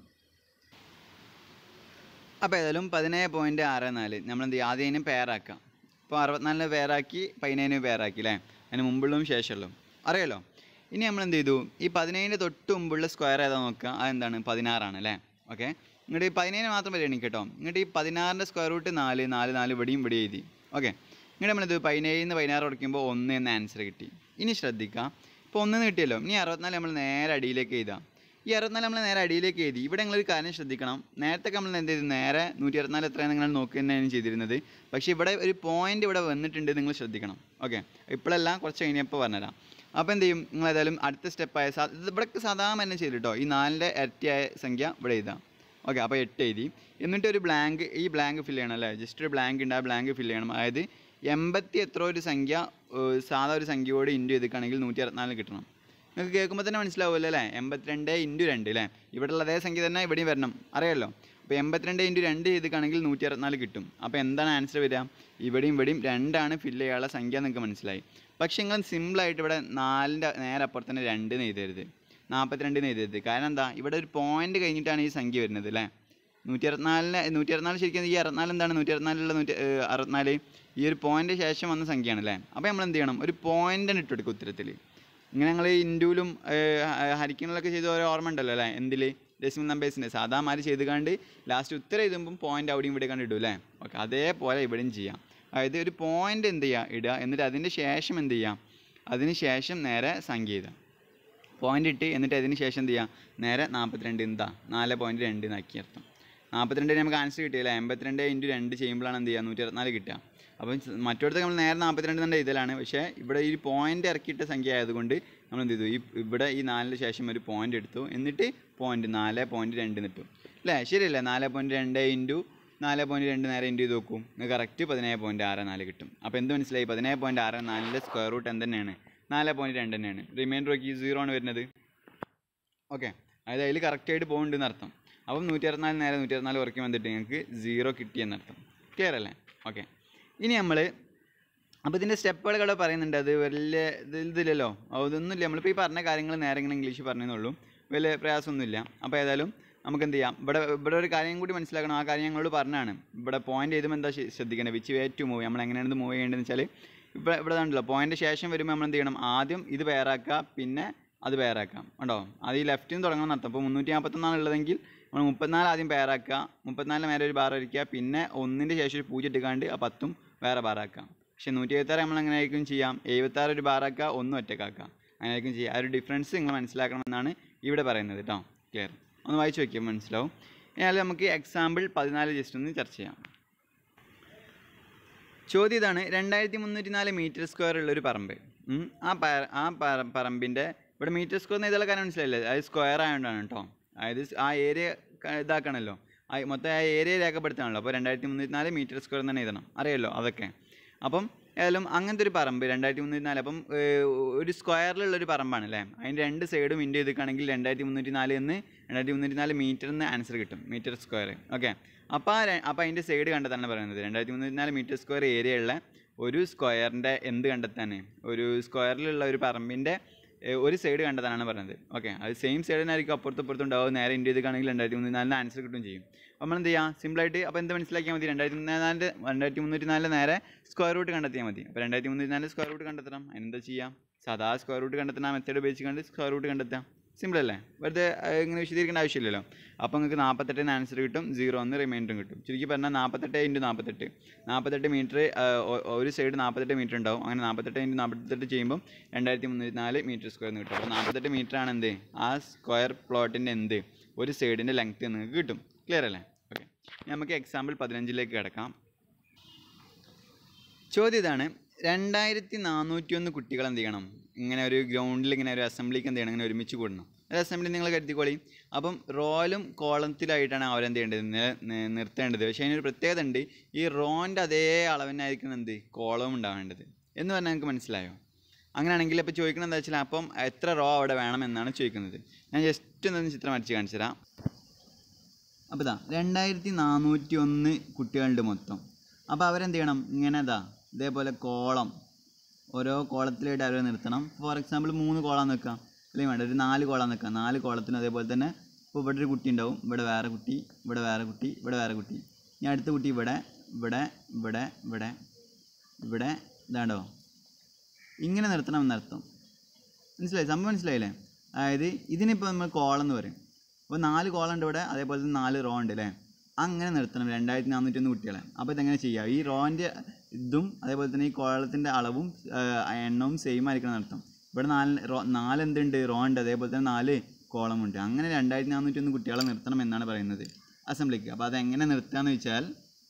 അപ്പോൾ ഏതായാലും പതിനേഴ് പോയിൻറ്റ് ആറ് നാല് നമ്മൾ എന്ത് ചെയ്യും ആദ്യം അതിന് പേരാക്കാം ഇപ്പോൾ അറുപത്തിനാലിന് പേരാക്കി പതിനേഴിന് പേരാക്കി അല്ലേ അതിന് മുമ്പുള്ളതും ശേഷമുള്ളതും അറിയാലോ ഇനി നമ്മൾ എന്ത് ചെയ്തു ഈ പതിനേഴിൻ്റെ തൊട്ട് മുമ്പുള്ള സ്ക്വയർ ഏതാ നോക്കുക അതെന്താണ് പതിനാറാണ് അല്ലേ ഓക്കെ ഇങ്ങോട്ട് ഈ പതിനേഴ് മാത്രം പരിഗണിക്കുക കേട്ടോ ഇങ്ങോട്ട് ഈ പതിനാറിൻ്റെ സ്ക്വയർ റൂട്ട് നാല് നാല് നാല് ഇവിടെയും ഇവിടെ എഴുതി ഓക്കെ ഇങ്ങോട്ട് നമ്മളിത് പതിനേഴിൽ നിന്ന് പതിനാറ് കുറയ്ക്കുമ്പോൾ ഒന്ന് എന്ന ആൻസർ കിട്ടി ഇനി ശ്രദ്ധിക്കുക ഇപ്പോൾ ഒന്ന് കിട്ടിയല്ലോ ഇനി അറുപത്തിനാല് നമ്മൾ നേരെ അടിയിലേക്ക് എഴുതാം ഈ അറുപത്തിനാല് നമ്മൾ നേരെ അടിയിലേക്ക് എഴുതി ഇവിടെ നിങ്ങളൊരു കാര്യം ശ്രദ്ധിക്കണം നേരത്തെ നമ്മൾ എന്ത് ചെയ്തു നേരെ നൂറ്റി അറുപത്തിനാല് എത്രയാണ് നിങ്ങൾ നോക്കി തന്നെയാണ് ചെയ്തിരുന്നത് പക്ഷേ ഇവിടെ ഒരു പോയിന്റ് ഇവിടെ വന്നിട്ടുണ്ട് നിങ്ങൾ ശ്രദ്ധിക്കണം ഓക്കെ ഇപ്പോഴെല്ലാം കുറച്ച് കഴിഞ്ഞപ്പോൾ പറഞ്ഞുതരാം അപ്പോൾ എന്ത് ചെയ്യും നിങ്ങൾ ഏതായാലും അടുത്ത സ്റ്റെപ്പായ സാ ഇത് ഇവിടെ സാധാരണ തന്നെ ചെയ്തു കേട്ടോ ഈ നാലിൻ്റെ ഇരട്ടിയായ സംഖ്യ ഇവിടെ എഴുതാം ഓക്കെ അപ്പോൾ എട്ട് എഴുതി എന്നിട്ട് ഒരു ബ്ലാങ്ക് ഈ ബ്ലാങ്ക് ഫില്ല് ചെയ്യണം അല്ലേ ജസ്റ്റ് ഒരു ബ്ലാങ്ക് ഉണ്ട് ആ ബ്ലാങ്ക് ഫില്ല് ചെയ്യണം അതായത് എൺപത്തി എത്ര ഒരു സംഖ്യ ഏഹ്, സാധാ ഒരു സംഖ്യയോട് ഇൻറ്റു ചെയ്തിട്ടാണെങ്കിൽ നൂറ്റി അറുപത്തിനാല് കിട്ടണം നിങ്ങൾക്ക് കേൾക്കുമ്പോൾ തന്നെ മനസ്സിലാവുമല്ലോ അല്ലേ എൺപത്തിരണ്ട് ഇൻറ്റു രണ്ട് അല്ലേ ഇവിടെയുള്ള അതേ സംഖ്യ തന്നെ ഇവിടെയും വരണം അറിയാമല്ലോ അപ്പോൾ എൺപത്തിരണ്ട് ഇൻറ്റു രണ്ട് ചെയ്തിട്ടാണെങ്കിൽ നൂറ്റി അറുപത്തിനാല് കിട്ടും അപ്പോൾ എന്താണ് ആൻസർ വരിക ഇവിടെയും ഇവിടെയും രണ്ടാണ് ഫില്ല് ചെയ്യാനുള്ള സംഖ്യ നിങ്ങൾക്ക് മനസ്സിലായി പക്ഷേ നിങ്ങൾ സിമ്പിളായിട്ട് ഇവിടെ നാലിൻ്റെ നേരെ അപ്പുറത്ത് തന്നെ രണ്ട് എഴുതരുത് നാൽപ്പത്തിരണ്ട് എഴുതരുത് കാരണം എന്താ ഇവിടെ ഒരു പോയിന്റ് കഴിഞ്ഞിട്ടാണ് ഈ സംഖ്യ വരുന്നത് അല്ലേ നൂറ്റി അറുപത്തിനാലിന് നൂറ്റി അറുപത്തിനാല് ശരിക്കും ഈ അറുപത്തിനാല് എന്താണ് നൂറ്റി അറുപത്തിനാലിലുള്ള നൂറ്റി ഏഹ്, അറുപത്തിനാല് ഈ ഒരു പോയിന്റ് ശേഷം വന്ന സംഖ്യയാണ് അല്ലേ അപ്പോൾ നമ്മൾ എന്ത് ചെയ്യണം ഒരു പോയിന്റ് ഇട്ട് കൊടുക്കും ഉത്തരത്തിൽ ഇങ്ങനെ ഞങ്ങൾ ഇൻഡുവിലും ഹരിക്കണിലൊക്കെ ചെയ്ത ഓരോ ഓർമ്മ ഉണ്ടല്ലോ അല്ലേ എന്തിൽ ഡെസിമൽ നമ്പേഴ്സിൻ്റെ സാധാമാര് ചെയ്ത് കണ്ട് ലാസ്റ്റ് ഉത്തരം എഴുതുമ്പം പോയിന്റ് അവിടെയും ഇവിടെ കണ്ട് ഇടും അല്ലേ ഓക്കെ അതേപോലെ ഇവിടെയും ചെയ്യാം അതായത് ഒരു പോയിന്റ് എന്ത് ചെയ്യുക ഇടുക എന്നിട്ട് അതിൻ്റെ ശേഷം എന്ത് ചെയ്യാം അതിന് ശേഷം നേരെ സംഖ്യ എഴുതാം പോയിന്റ് ഇട്ട് എന്നിട്ട് അതിന് ശേഷം എന്ത് ചെയ്യാം നേരെ നാൽപ്പത്തിരണ്ട് എന്താ നാല് പോയിന്റ് രണ്ട് എന്നാക്കി അർത്ഥം നാൽപ്പത്തിരണ്ട് നമുക്ക് ആൻസർ കിട്ടിയില്ല എൺപത്തിരണ്ട് ഇൻറ്റു രണ്ട് ചെയ്യുമ്പോഴാണ് എന്ത് ചെയ്യുക നൂറ്റി അറുപത്തിനാല് കിട്ടുക അപ്പം മറ്റൊരിടത്ത് നമ്മൾ നേരെ നാൽപ്പത്തിരണ്ട് തന്നെ ഇതിലാണ് പക്ഷേ ഇവിടെ ഈ പോയിന്റ് ഇറക്കിയിട്ട സംഖ്യ ആയതുകൊണ്ട് നമ്മൾ എന്ത് ചെയ്തു ഈ ഇവിടെ ഈ നാലിന് ശേഷം ഒരു പോയിന്റ് എടുത്തു എന്നിട്ട് പോയിന്റ് നാല് പോയിന്റ് രണ്ട് നിട്ടു അല്ലേ ശരിയല്ലേ നാല് പോയിന്റ് രണ്ട് ഇൻറ്റു നാല് പോയിന്റ് രണ്ട് നേരെ ഇൻറ്റു ചെയ്ത് നോക്കും നിങ്ങൾക്ക് കറക്റ്റ് പതിനേഴ് പോയിന്റ് ആറ് നാല് കിട്ടും അപ്പോൾ എന്ത് മനസ്സിലായി പതിനേഴ് പോയിന്റ് ആറ് നാലിൻ്റെ സ്ക്വയർ റൂട്ട് എന്ത് തന്നെയാണ് നാല് പോയിന്റ് രണ്ട് തന്നെയാണ് റിമൈൻഡർ നോക്കി സീറോ ആണ് വരുന്നത് ഓക്കെ അതായത് അതിൽ കറക്റ്റായിട്ട് പോകുന്നുണ്ടെന്ന് അർത്ഥം അപ്പം നൂറ്റി അറുപത്തിനാല് നേരെ നൂറ്റി അറുപത്തിനാല് കുറയ്ക്കും വന്നിട്ട് നിങ്ങൾക്ക് സീറോ കിട്ടിയെന്നർത്ഥം ക്ലിയർ അല്ലേ ഓക്കെ ഇനി നമ്മൾ അപ്പോൾ ഇതിൻ്റെ സ്റ്റെപ്പുകൾ ഇവിടെ പറയുന്നുണ്ട് അത് വലിയ ഇത് ഇതില്ലല്ലോ അതൊന്നുമില്ല നമ്മളിപ്പോൾ ഈ പറഞ്ഞ കാര്യങ്ങൾ നേരെ ഇങ്ങനെ ഇംഗ്ലീഷ് പറഞ്ഞെന്നുള്ളൂ വലിയ പ്രയാസമൊന്നുമില്ല അപ്പോൾ ഏതായാലും നമുക്ക് എന്ത് ചെയ്യാം ഇവിടെ ഇവിടെ ഒരു കാര്യം കൂടി മനസ്സിലാക്കണം ആ കാര്യം ഞങ്ങളോട് പറഞ്ഞാണ് ഇവിടെ പോയിന്റ് ചെയ്തുമ്പോൾ എന്താ ശ്ര- ശ്രദ്ധിക്കേണ്ടത് വിച്ച് വേ ടു മൂവ് നമ്മൾ എങ്ങനെയാണ് ഇത് മൂവ് ചെയ്യേണ്ടതെന്ന് വെച്ചാൽ ഇവിടെ ഇവിടെ ഉണ്ടല്ലോ പോയിന്റ് ശേഷം വരുമ്പോൾ നമ്മൾ എന്ത് ചെയ്യണം ആദ്യം ഇത് പേരാക്കുക പിന്നെ അത് പേരാക്കാം ഉണ്ടോ അത് ഈ ലെഫ്റ്റിൽ നിന്ന് തുടങ്ങണം എന്നർത്ഥം അപ്പോൾ മുന്നൂറ്റി നാൽപ്പത്തൊന്നാണ് ഉള്ളതെങ്കിൽ നമ്മൾ മുപ്പത്തിനാല് ആദ്യം പേരാക്കുക മുപ്പത്തിനാലിന് മേലെ ഒരു ബാർ വരയ്ക്കുക പിന്നെ ഒന്നിൻ്റെ ശേഷം ഒരു പൂജ്യം ഇട്ടുകാണ്ട് ആ പത്തും വേറെ ബാറാക്കാം പക്ഷേ നൂറ്റി എഴുപത്താറ് നമ്മൾ എങ്ങനെ ആയിരിക്കും ചെയ്യാം എഴുപത്താറ് ഒരു ബാറാക്കുക ഒന്നും ഒറ്റക്കാക്കുക അങ്ങനെ ആയിരിക്കും ചെയ്യുക ആ ഒരു ഡിഫറൻസ് നിങ്ങൾ മനസ്സിലാക്കണമെന്നാണ് ഇവിടെ പറയുന്നത് കേട്ടോ ക്ലിയർ ഒന്ന് വായിച്ച് നോക്കിയാൽ മനസ്സിലാവും എന്നാൽ നമുക്ക് എക്സാമ്പിൾ പതിനാല് ജസ്റ്റ് ഒന്ന് ചർച്ച ചെയ്യാം ചോദ്യം ഇതാണ് രണ്ടായിരത്തി മുന്നൂറ്റി നാല് മീറ്റർ സ്ക്വയർ ഉള്ള ഒരു പറമ്പ് ഉം. ആ പ- ആ പറ- പറമ്പിൻ്റെ ഇവിടെ മീറ്റർ സ്ക്വയർ എന്ന് ഇതെല്ലാം കാര്യം മനസ്സിലായില്ലേ അത് സ്ക്വയർ ആയതുകൊണ്ടാണ് കേട്ടോ അതായത് ആ ഏരിയ ഇതാക്കണമല്ലോ ആ മൊത്തം ആ ഏരിയ രേഖപ്പെടുത്താണല്ലോ അപ്പോൾ രണ്ടായിരത്തി മുന്നൂറ്റി നാല് മീറ്റർ സ്ക്വയർ തന്നെ എഴുതണം അറിയാമല്ലോ അതൊക്കെ അപ്പം ഏതായാലും അങ്ങനത്തെ ഒരു പറമ്പ് രണ്ടായിരത്തി മുന്നൂറ്റി നാല് അപ്പം ഏഹ്, ഒരു സ്ക്വയറിലുള്ള ഒരു പറമ്പാണ് അല്ലേ അതിൻ്റെ രണ്ട് സൈഡും ഇൻറ്റു ചെയ്തിട്ടാണെങ്കിൽ രണ്ടായിരത്തി മുന്നൂറ്റി നാല് എന്ന് രണ്ടായിരത്തി മുന്നൂറ്റി നാല് മീറ്റർ എന്ന് ആൻസർ കിട്ടും മീറ്റർ സ്ക്വയർ ഓക്കെ അപ്പോൾ ആ ര- അപ്പോൾ അതിൻ്റെ സൈഡ് കണ്ടെത്താണ് പറയുന്നത് രണ്ടായിരത്തി മുന്നൂറ്റി നാല് മീറ്റർ സ്ക്വയർ ഏരിയ ഉള്ള ഒരു സ്ക്വയറിൻ്റെ എന്ത് കണ്ടെത്താൻ ഒരു സ്ക്വയറിലുള്ള ഒരു പറമ്പിൻ്റെ ഏഹ്, ഒരു സൈഡ് കണ്ടെത്താനാണ് പറയുന്നത് ഓക്കെ അത് സെയിം സൈഡ് തന്നെ ആയിരിക്കും അപ്പുറത്തും ഇപ്പുറത്തും ഉണ്ടാവും നേരെ ഇന്ത്യ ചെയ്തിട്ടാണെങ്കിൽ രണ്ടായിരത്തി മുന്നൂറ്റി നാലിന് ആൻസർ കിട്ടും ചെയ്യും അപ്പോൾ നമ്മൾ എന്ത് ചെയ്യാം സിമ്പിളായിട്ട് അപ്പോൾ എന്ത് മനസ്സിലാക്കിയാൽ മതി രണ്ടായിരത്തി മുന്നൂറ്റി നാലിൻ്റെ രണ്ടായിരത്തി മുന്നൂറ്റി നാലിന് നേരെ സ്ക്വയർ റൂട്ട് കണ്ടെത്തിയാൽ മതി അപ്പോൾ രണ്ടായിരത്തി മുന്നൂറ്റി നാല് സ്ക്വയർ റൂട്ട് കണ്ടെത്തണം അതിനെന്താ ചെയ്യാം സാധാ സ്ക്വയർ റൂട്ട് കണ്ടെത്തുന്ന മെത്തേഡ് ഉപയോഗിച്ചുകൊണ്ട് സ്ക്വയർ റൂട്ട് കണ്ടെത്താം സിമ്പിൾ അല്ലേ വെറുതെ ഏഹ്, ഇങ്ങനെ വിശദീകരിക്കേണ്ട ആവശ്യമില്ലല്ലോ അപ്പോൾ നിങ്ങൾക്ക് നാൽപ്പത്തെട്ടിന് ആൻസർ കിട്ടും സീറോ ഒന്ന് റിമൈൻഡറും കിട്ടും ചുരുക്കി പറഞ്ഞാൽ നാൽപ്പത്തെട്ട് ഇൻറ്റു നാൽപ്പത്തെട്ട് നാൽപ്പത്തെട്ട് മീറ്റർ ഒരു സൈഡ് നാൽപ്പത്തെട്ട് മീറ്റർ ഉണ്ടാവും അങ്ങനെ നാൽപ്പത്തെട്ട് ഇൻറ്റു നാൽപ്പത്തെട്ട് ചെയ്യുമ്പോൾ രണ്ടായിരത്തി മുന്നൂറ്റി നാല് മീറ്റർ സ്ക്വയർ എന്ന് കിട്ടും അപ്പോൾ നാൽപ്പത്തെട്ട് മീറ്റർ ആണ് എന്ത് ആ സ്ക്വയർ പ്ലോട്ടിൻ്റെ എന്ത് ഒരു സൈഡിൻ്റെ ലെങ്ത് നിങ്ങൾക്ക് കിട്ടും ക്ലിയർ അല്ലേ ഓക്കെ നമുക്ക് എക്സാമ്പിൾ പതിനഞ്ചിലേക്ക് കിടക്കാം ചോദ്യം ഇതാണ് രണ്ടായിരത്തി നാനൂറ്റി ഒന്ന് കുട്ടികൾ എന്ത് ചെയ്യണം ഇങ്ങനെ ഒരു ഗ്രൗണ്ടിൽ ഇങ്ങനെ ഒരു അസംബ്ലിക്ക് എന്ത് ചെയ്യണം ഇങ്ങനെ ഒരുമിച്ച് കൂടണം ഒരു അസംബ്ലി നിങ്ങൾ കരുതിക്കോളി അപ്പം റോയിലും കോളത്തിലായിട്ടാണ് അവരെന്ത് ചെയ്യേണ്ടത് നി- നി- നിർത്തേണ്ടത് പക്ഷേ അതിനൊരു പ്രത്യേകത ഉണ്ട് ഈ റോൻ്റെ അതേ അളവിനായിരിക്കണം എന്ത് കോളവും ഉണ്ടാവേണ്ടത് എന്ന് പറഞ്ഞാൽ നിങ്ങൾക്ക് മനസ്സിലായോ അങ്ങനെയാണെങ്കിൽ ഇപ്പോൾ ചോദിക്കുന്നത് എന്താ വെച്ചാൽ അപ്പം എത്ര റോ അവിടെ വേണമെന്നാണ് ചോദിക്കുന്നത് ഞാൻ ജസ്റ്റ് ഒന്ന് ചിത്രം വരച്ച് കാണിച്ചു തരാം അപ്പോൾ ഇതാ രണ്ടായിരത്തി നാനൂറ്റി ഒന്ന് കുട്ടികളുണ്ട് മൊത്തം അപ്പോൾ അവരെന്ത് ചെയ്യണം ഇങ്ങനെ ഇതാ ഇതേപോലെ കോളം ഓരോ കോളത്തിലായിട്ട് അവർ നിർത്തണം ഫോർ എക്സാമ്പിൾ മൂന്ന് കോളം നിൽക്കാം അല്ലെങ്കിൽ വേണ്ട ഒരു നാല് കോളം നിൽക്കാം നാല് കോളത്തിന് അതേപോലെ തന്നെ ഇപ്പോൾ ഇവിടെ ഒരു കുട്ടി ഉണ്ടാവും ഇവിടെ വേറെ കുട്ടി ഇവിടെ വേറെ കുട്ടി ഇവിടെ വേറെ കുട്ടി ഇനി അടുത്ത കുട്ടി ഇവിടെ ഇവിടെ ഇവിടെ ഇവിടെ ഇവിടെ ഇതാണ്ടോ ഇങ്ങനെ നിർത്തണം എന്നർത്ഥം മനസ്സിലായി സംഭവം മനസ്സിലായില്ലേ അതായത് ഇതിനിപ്പോൾ നമ്മൾ കോളം എന്ന് പറയും അപ്പോൾ നാല് കോളം ഉണ്ട് ഇവിടെ അതേപോലെ തന്നെ നാല് റോ ഉണ്ട് അല്ലേ അങ്ങനെ നിർത്തണം രണ്ടായിരത്തി നാനൂറ്റി ഒന്ന് കുട്ടികളെ അപ്പോൾ ഇതെങ്ങനെ ചെയ്യാം ഈ റോൻ്റെ ഇതും അതേപോലെ തന്നെ ഈ കോളത്തിൻ്റെ അളവും ആ, എണ്ണവും സെയിം ആയിരിക്കണം നടത്തം ഇവിടെ നാല് റോ നാല് എന്തുണ്ട് റോ ഉണ്ട് അതേപോലെ തന്നെ നാല് കോളമുണ്ട് അങ്ങനെ രണ്ടായിരത്തി നാനൂറ്റി ഒന്ന് കുട്ടികളെ നിർത്തണം എന്നാണ് പറയുന്നത് അസംബ്ലിക്ക് അപ്പോൾ അതെങ്ങനെ നിർത്തുകയെന്ന് വെച്ചാൽ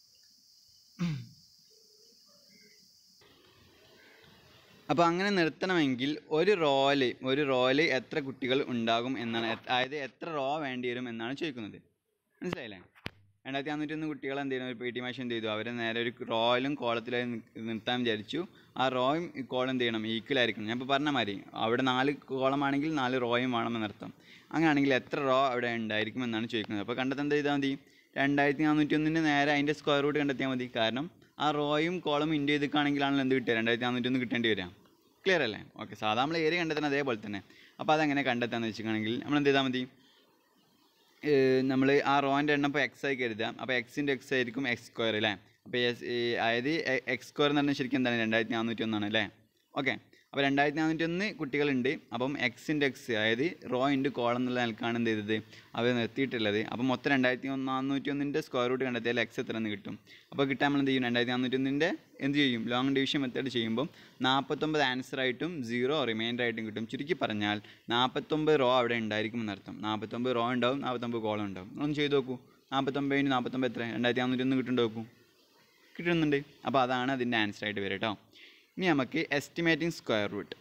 അപ്പോൾ അങ്ങനെ നിർത്തണമെങ്കിൽ ഒരു റോയിൽ ഒരു റോയിൽ എത്ര കുട്ടികൾ ഉണ്ടാകും എന്നാണ് എ- അതായത് എത്ര റോ വേണ്ടി വരും എന്നാണ് ചോദിക്കുന്നത് മനസ്സിലായില്ലേ രണ്ടായിരത്തി നാനൂറ്റി ഒന്ന് കുട്ടികൾ എന്ത് ചെയ്യുന്നു ഒരു പി ടി മാഷ് എന്ത് ചെയ്തു അവരെ നേരെ ഒരു റോയിലും കോളത്തിലും നിർത്താൻ വിചാരിച്ചു ആ റോയും ഈ കോളം എന്ത് ചെയ്യണം ഈക്വൽ ആയിരിക്കണം ഞാൻ ഇപ്പോൾ പറഞ്ഞ മാതിരി അവിടെ നാല് കോളമാണെങ്കിൽ നാല് റോയും വേണമെന്നർത്ഥം അങ്ങനെയാണെങ്കിൽ എത്ര റോ അവിടെ ഉണ്ടായിരിക്കും എന്നാണ് ചോദിക്കുന്നത് അപ്പോൾ കണ്ടെത്താൻ എന്ത് ചെയ്താൽ മതി രണ്ടായിരത്തി നാനൂറ്റി ഒന്നിൻ്റെ നേരെ അതിൻ്റെ സ്ക്വയർ റൂട്ട് കണ്ടെത്തിയാൽ മതി കാരണം ആ റോയും കോളം ഇൻറ്റു ചെയ്തിട്ടാണെങ്കിലാണല്ലോ എന്ത് കിട്ടുക രണ്ടായിരത്തി നാനൂറ്റി ഒന്ന് കിട്ടേണ്ടി വരിക ക്ലിയർ അല്ലേ ഓക്കെ സാധാരണ നമ്മൾ ഏരിയ കണ്ടെത്തുന്നത് അതേപോലെ തന്നെ അപ്പോൾ അതെങ്ങനെ കണ്ടെത്താന്ന് വെച്ചിട്ടുണ്ടെങ്കിൽ നമ്മൾ എന്ത് ചെയ്താൽ മതി നമ്മൾ ആ റോൻ്റെ എണ്ണം ഇപ്പോൾ എക്സ് ആയി കരുതാം അപ്പോൾ എക്സിൻ്റെ എക്സ് ആയിരിക്കും എക്സ് സ്ക്വയർ അല്ലേ അപ്പോൾ എസ് അതായത് എക്സ് സ്ക്വയർ എന്ന് പറഞ്ഞാൽ ശരിക്കും എന്താണ് രണ്ടായിരത്തി നാനൂറ്റി ഒന്നാണ് അല്ലേ ഓക്കെ അപ്പോൾ രണ്ടായിരത്തി നാനൂറ്റി ഒന്ന് കുട്ടികളുണ്ട് അപ്പം എക്സിൻ്റെ എക്സ് അതായത് റോ ഇൻറ്റു കോളം എന്നുള്ള നിലക്കാണ് എന്ത് ചെയ്തത് അവർ നിർത്തിയിട്ടുള്ളത് അപ്പോൾ മൊത്തം രണ്ടായിരത്തി ഒന്ന് നാനൂറ്റി ഒന്നിൻ്റെ സ്ക്വയർ റൂട്ട് കണ്ടെത്തിയാൽ എക്സ് എത്ര എന്ന് കിട്ടും അപ്പോൾ കിട്ടാൻ നമ്മൾ എന്ത് ചെയ്യും രണ്ടായിരത്തി നാനൂറ്റി ഒന്നിൻ്റെ എന്ത് ചെയ്യും ലോങ് ഡിവിഷൻ മെത്തേഡ് ചെയ്യുമ്പോൾ നാൽപ്പത്തൊമ്പത് ആൻസർ ആയിട്ടും സീറോ റിമൈൻഡർ ആയിട്ടും കിട്ടും ചുരുക്കി പറഞ്ഞാൽ നാൽപ്പത്തൊമ്പത് റോ അവിടെ ഉണ്ടായിരിക്കും എന്നർത്ഥം നാൽപ്പത്തൊമ്പത് റോ ഉണ്ടാവും നാൽപ്പത്തൊമ്പത് കോളം ഉണ്ടാവും ഒന്ന് ചെയ്ത് നോക്കൂ നാൽപ്പത്തൊമ്പതിന് നാൽപ്പത്തൊമ്പത് എത്ര രണ്ടായിരത്തി നാനൂറ്റി ഒന്ന് കിട്ടുന്നുണ്ട് നോക്കൂ കിട്ടുന്നുണ്ട് അപ്പോൾ അതാണ് അതിൻ്റെ ആൻസർ ആയിട്ട് വരിക കേട്ടോ ഇനി നമുക്ക് estimating square root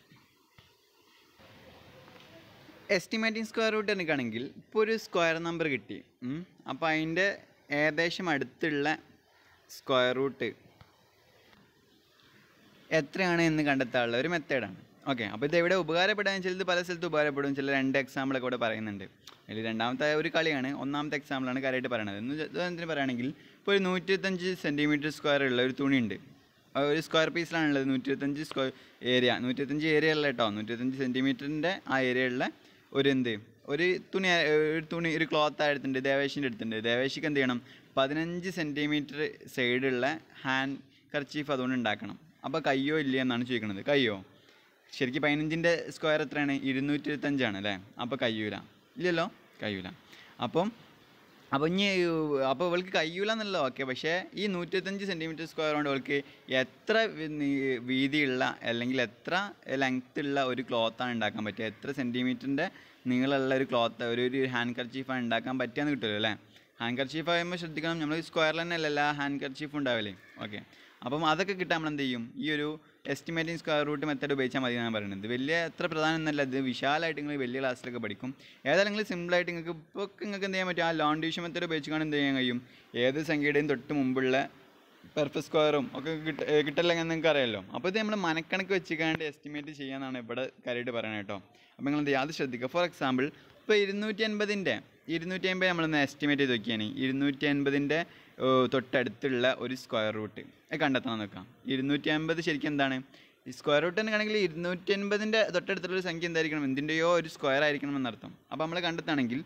estimating square root എടുക്കുകയാണെങ്കിൽ ഇപ്പോൾ ഒരു സ്ക്വയർ നമ്പർ കിട്ടി ഉം. അപ്പോൾ അതിൻ്റെ ഏകദേശം അടുത്തുള്ള സ്ക്വയർ റൂട്ട് എത്രയാണ് എന്ന് കണ്ടെത്താനുള്ള ഒരു മെത്തേഡാണ് ഓക്കെ അപ്പോൾ ഇത് എവിടെ ഉപകാരപ്പെടാൻ വെച്ചാൽ ഇത് പല സ്ഥലത്ത് ഉപകാരപ്പെടും ചില രണ്ട് എക്സാമ്പിളൊക്കെ ഇവിടെ പറയുന്നുണ്ട് അതിൽ രണ്ടാമത്തെ ഒരു കളിയാണ് ഒന്നാമത്തെ എക്സാമ്പിളാണ് കാര്യമായിട്ട് പറയുന്നത് എന്ന് ഉദാഹരണത്തിന് പറയുകയാണെങ്കിൽ ഇപ്പോൾ ഒരു നൂറ്റി ഇരുപത്തഞ്ച് സെൻറ്റിമീറ്റർ സ്ക്വയർ ഉള്ള ഒരു തുണിയുണ്ട് ആ ഒരു സ്ക്വയർ പീസിലാണുള്ളത് നൂറ്റി ഇരുപത്തഞ്ച് സ്ക്വയർ ഏരിയ നൂറ്റി ഇരുപത്തഞ്ച് ഏരിയ ഉള്ള കേട്ടോ നൂറ്റി ഇരുപത്തഞ്ച് സെൻറ്റിമീറ്ററിൻ്റെ ആ ഏരിയയുള്ള ഒരു എന്ത് ഒരു തുണി ആ- ഒരു തുണി ഒരു ക്ലോത്ത് എടുത്തിട്ടുണ്ട് ദേവേശിൻ്റെ അടുത്തുണ്ട് ദേവേശിക്ക് എന്ത് ചെയ്യണം പതിനഞ്ച് സെൻറ്റിമീറ്റർ സൈഡുള്ള ഹാൻഡ് കർച്ചീഫ് അതുകൊണ്ട് ഉണ്ടാക്കണം അപ്പോൾ കയ്യോ ഇല്ല എന്നാണ് ചോദിക്കുന്നത് കയ്യോ ശരിക്കും പതിനഞ്ചിൻ്റെ സ്ക്വയർ എത്രയാണ് ഇരുന്നൂറ്റി ഇരുപത്തഞ്ചാണ് അല്ലേ അപ്പോൾ കയ്യൂല ഇല്ലല്ലോ കയ്യൂല അപ്പം അപ്പോൾ ഇനി അപ്പോൾ ഇവൾക്ക് കഴിയൂല എന്നല്ല ഓക്കെ പക്ഷേ ഈ നൂറ്റിരുപത്തഞ്ച് സെൻറ്റിമീറ്റർ സ്ക്വയർ കൊണ്ട് ഇവൾക്ക് എത്ര വി- നീ- വീതിയുള്ള അല്ലെങ്കിൽ എത്ര ലെങ്ത് ഉള്ള ഒരു ക്ലോത്താണ് ഉണ്ടാക്കാൻ പറ്റുക എത്ര സെൻറ്റിമീറ്ററിൻ്റെ നീളമുള്ള ഒരു ക്ലോത്ത് ഒരു ഒരു ഹാൻഡ് കർച്ചീഫാണ് ഉണ്ടാക്കാൻ പറ്റുകയെന്ന് കിട്ടുമല്ലോ അല്ലേ ഹാൻഡ് കർച്ചീഫ് ആകുമ്പോൾ ശ്രദ്ധിക്കണം നമ്മൾ സ്ക്വയറിൽ തന്നെ അല്ലല്ല ഹാൻഡ് കർച്ചീഫ് ഉണ്ടാവില്ലേ ഓക്കെ അപ്പം അതൊക്കെ കിട്ടാൻ നമ്മൾ എന്ത് ചെയ്യും ഈ ഒരു എസ്റ്റിമേറ്റിംഗ് സ്ക്വയർ റൂട്ട് മെത്തേഡ് ഉപയോഗിച്ചാൽ മതി എന്നാണ് പറയുന്നത് വലിയ എത്ര പ്രധാനം എന്നല്ല ഇത് വിശാലമായിട്ട് നിങ്ങൾ വലിയ ക്ലാസ്സിലൊക്കെ പഠിക്കും ഏതായാലും നിങ്ങൾ സിമ്പിളായിട്ട് നിങ്ങൾക്ക് ഇപ്പോൾ നിങ്ങൾക്ക് എന്ത് ചെയ്യാൻ പറ്റും ആ ലോൺ ഡിവിഷൻ മെത്തേഡ് ഉപയോഗിച്ചുകൊണ്ട് എന്ത് ചെയ്യാൻ കഴിയും ഏത് സംഖ്യയുടെയും തൊട്ട് മുമ്പുള്ള പെർഫെക്റ്റ് സ്ക്വയറും ഒക്കെ കിട്ട ഏ, കിട്ടില്ലെങ്കിൽ നിങ്ങൾക്ക് അറിയാമല്ലോ അപ്പോൾ ഇത് നമ്മൾ മനക്കണക്ക് വെച്ചിക്കാണ്ട് എസ്റ്റിമേറ്റ് ചെയ്യാന്നാണ് ഇവിടെ കാര്യമായിട്ട് പറയുന്നത് കേട്ടോ അപ്പോൾ നിങ്ങൾ എന്ത് ചെയ്യുക അത് ശ്രദ്ധിക്കുക ഫോർ എക്സാമ്പിൾ ഇപ്പോൾ ഇരുന്നൂറ്റി അൻപതിൻ്റെ ഇരുന്നൂറ്റി അൻപത് നമ്മളൊന്ന് എസ്റ്റിമേറ്റ് ചെയ്ത് നോക്കിയാണ് ഇരുന്നൂറ്റി അൻപതിൻ്റെ തൊട്ടടുത്തുള്ള ഒരു സ്ക്വയർ റൂട്ട് അത് കണ്ടെത്താൻ നോക്കാം ഇരുന്നൂറ്റി അൻപത് ശരിക്കും എന്താണ് ഈ സ്ക്വയർ റൂട്ട് ആണെങ്കിൽ ഇരുന്നൂറ്റി അൻപതിൻ്റെ തൊട്ടടുത്തുള്ള ഒരു സംഖ്യ എന്തായിരിക്കണം എന്തിൻ്റെയോ ഒരു സ്ക്വയർ ആയിരിക്കണം എന്നർത്ഥം അപ്പോൾ നമ്മൾ കണ്ടെത്താണെങ്കിൽ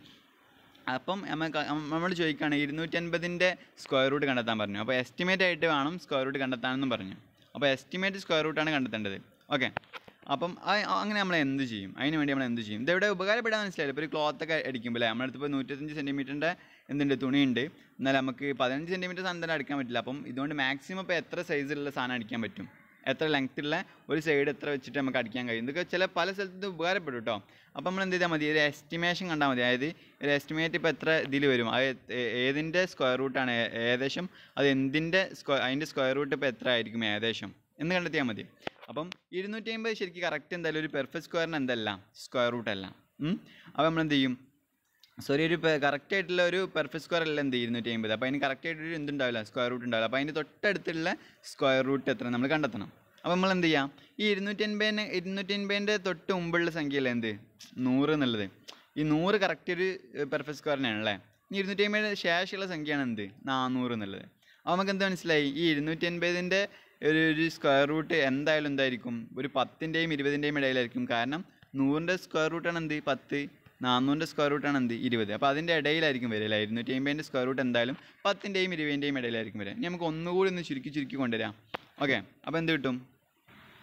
അപ്പം നമ്മൾ ചോദിക്കുകയാണ് ഇരുന്നൂറ്റി അൻപതിൻ്റെ സ്ക്വയർ റൂട്ട് കണ്ടെത്താൻ പറഞ്ഞു അപ്പോൾ എസ്റ്റിമേറ്റ് ആയിട്ട് വേണം സ്ക്വയർ റൂട്ട് കണ്ടെത്താനെന്നും പറഞ്ഞു അപ്പോൾ എസ്റ്റിമേറ്റ് സ്ക്വയർ റൂട്ടാണ് കണ്ടെത്തേണ്ടത് ഓക്കെ അപ്പം ആ- ആ- അങ്ങനെ നമ്മൾ എന്ത് ചെയ്യും അതിന് വേണ്ടി നമ്മൾ എന്ത് ചെയ്യും ഇതെവിടെ ഉപകാരപ്പെടാൻ മനസ്സിലായില്ല ഇപ്പോൾ ഒരു ക്ലോത്ത് ഒക്കെ അടിക്കുമ്പോൾ അല്ലേ നമ്മുടെ അടുത്ത് ഇപ്പോൾ നൂറ്റത്തഞ്ച് സെൻറ്റിമീറ്ററിൻ്റെ എന്തുണ്ട് തുണിയുണ്ട് എന്നാൽ നമുക്ക് പതിനഞ്ച് സെൻറ്റിമീറ്റർ സാധനം തന്നെ അടിക്കാൻ പറ്റില്ല അപ്പം ഇതുകൊണ്ട് മാക്സിമം ഇപ്പോൾ എത്ര സൈസിലുള്ള സാധനം അടിക്കാൻ പറ്റും എത്ര ലെങ്ത്തുള്ള ഒരു സൈഡ് എത്ര വെച്ചിട്ട് നമുക്ക് അടിക്കാൻ കഴിയും ഇതൊക്കെ ചില പല സ്ഥലത്തും ഇത് ഉപകാരപ്പെടും കേട്ടോ അപ്പം നമ്മൾ എന്ത് ചെയ്താൽ മതി ഒരു എസ്റ്റിമേഷൻ കണ്ടാൽ മതി അതായത് ഒരു എസ്റ്റിമേറ്റ് ഇപ്പോൾ എത്ര ഇതിൽ വരും അത് ഏ- ഏതിൻ്റെ സ്ക്വയർ റൂട്ടാണ് ഏകദേശം അത് എന്തിൻ്റെ സ്ക്വയർ അതിൻ്റെ സ്ക്വയർ റൂട്ട് ഇപ്പോൾ എത്ര ആയിരിക്കും ഏകദേശം എന്ന് കണ്ടെത്തിയാൽ മതി അപ്പം ഇരുന്നൂറ്റി അമ്പത് ശരിക്കും കറക്റ്റ് എന്തായാലും ഒരു പെർഫെക്റ്റ് സ്ക്വയറിന് എന്തല്ല സ്ക്വയർ റൂട്ട് അല്ല ഉം. അപ്പോൾ നമ്മൾ എന്ത് ചെയ്യും സോറി ഒരു കറക്റ്റ് ആയിട്ടുള്ള ഒരു പെർഫെക്റ്റ് സ്ക്വയർ അല്ല എന്ത് ഇരുന്നൂറ്റി അമ്പത് അപ്പോൾ അതിന് കറക്റ്റ് ആയിട്ട് ഒരു എന്തുണ്ടാവില്ല സ്ക്വയർ റൂട്ട് ഉണ്ടാവില്ല അപ്പോൾ അതിൻ്റെ തൊട്ടടുത്തുള്ള സ്ക്വയർ റൂട്ട് എത്ര നമ്മൾ കണ്ടെത്തണം അപ്പോൾ നമ്മൾ എന്ത് ചെയ്യാം ഈ ഇരുന്നൂറ്റി അൻപതിന് ഇരുന്നൂറ്റി അൻപതിൻ്റെ തൊട്ട് മുമ്പുള്ള സംഖ്യയല്ലേ എന്ത് നൂറ് എന്നുള്ളത് ഈ നൂറ് കറക്റ്റ് ഒരു പെർഫെക്റ്റ് സ്ക്വയറിനാണ് അല്ലേ ഈ ഇരുന്നൂറ്റി അമ്പതിൻ്റെ ശേഷമുള്ള സംഖ്യയാണ് എന്ത് നാനൂറ് എന്നുള്ളത് അപ്പോൾ നമുക്ക് എന്ത് മനസ്സിലായി ഈ ഇരുന്നൂറ്റി അൻപതിൻ്റെ ഒരു ഒരു സ്ക്വയർ റൂട്ട് എന്തായാലും എന്തായിരിക്കും ഒരു പത്തിൻ്റെയും ഇരുപതിൻ്റെയും ഇടയിലായിരിക്കും കാരണം നൂറിൻ്റെ സ്ക്വയർ റൂട്ടാണ് എന്ത് പത്ത് നാനൂറിൻ്റെ സ്ക്വയർ റൂട്ടാണ് എന്ത് ഇരുപത് അപ്പോൾ അതിൻ്റെ ഇടയിലായിരിക്കും വരിക അല്ലേ ഇരുന്നൂറ്റി അമ്പതിൻ്റെ സ്ക്വയർ റൂട്ട് എന്തായാലും പത്തിൻ്റെയും ഇരുപതിൻ്റെയും ഇടയിലായിരിക്കും വരിക ഇനി നമുക്ക് ഒന്നുകൂടി ഒന്ന് ചുരുക്കി ചുരുക്കി കൊണ്ടുവരാം ഓക്കെ അപ്പോൾ എന്ത് കിട്ടും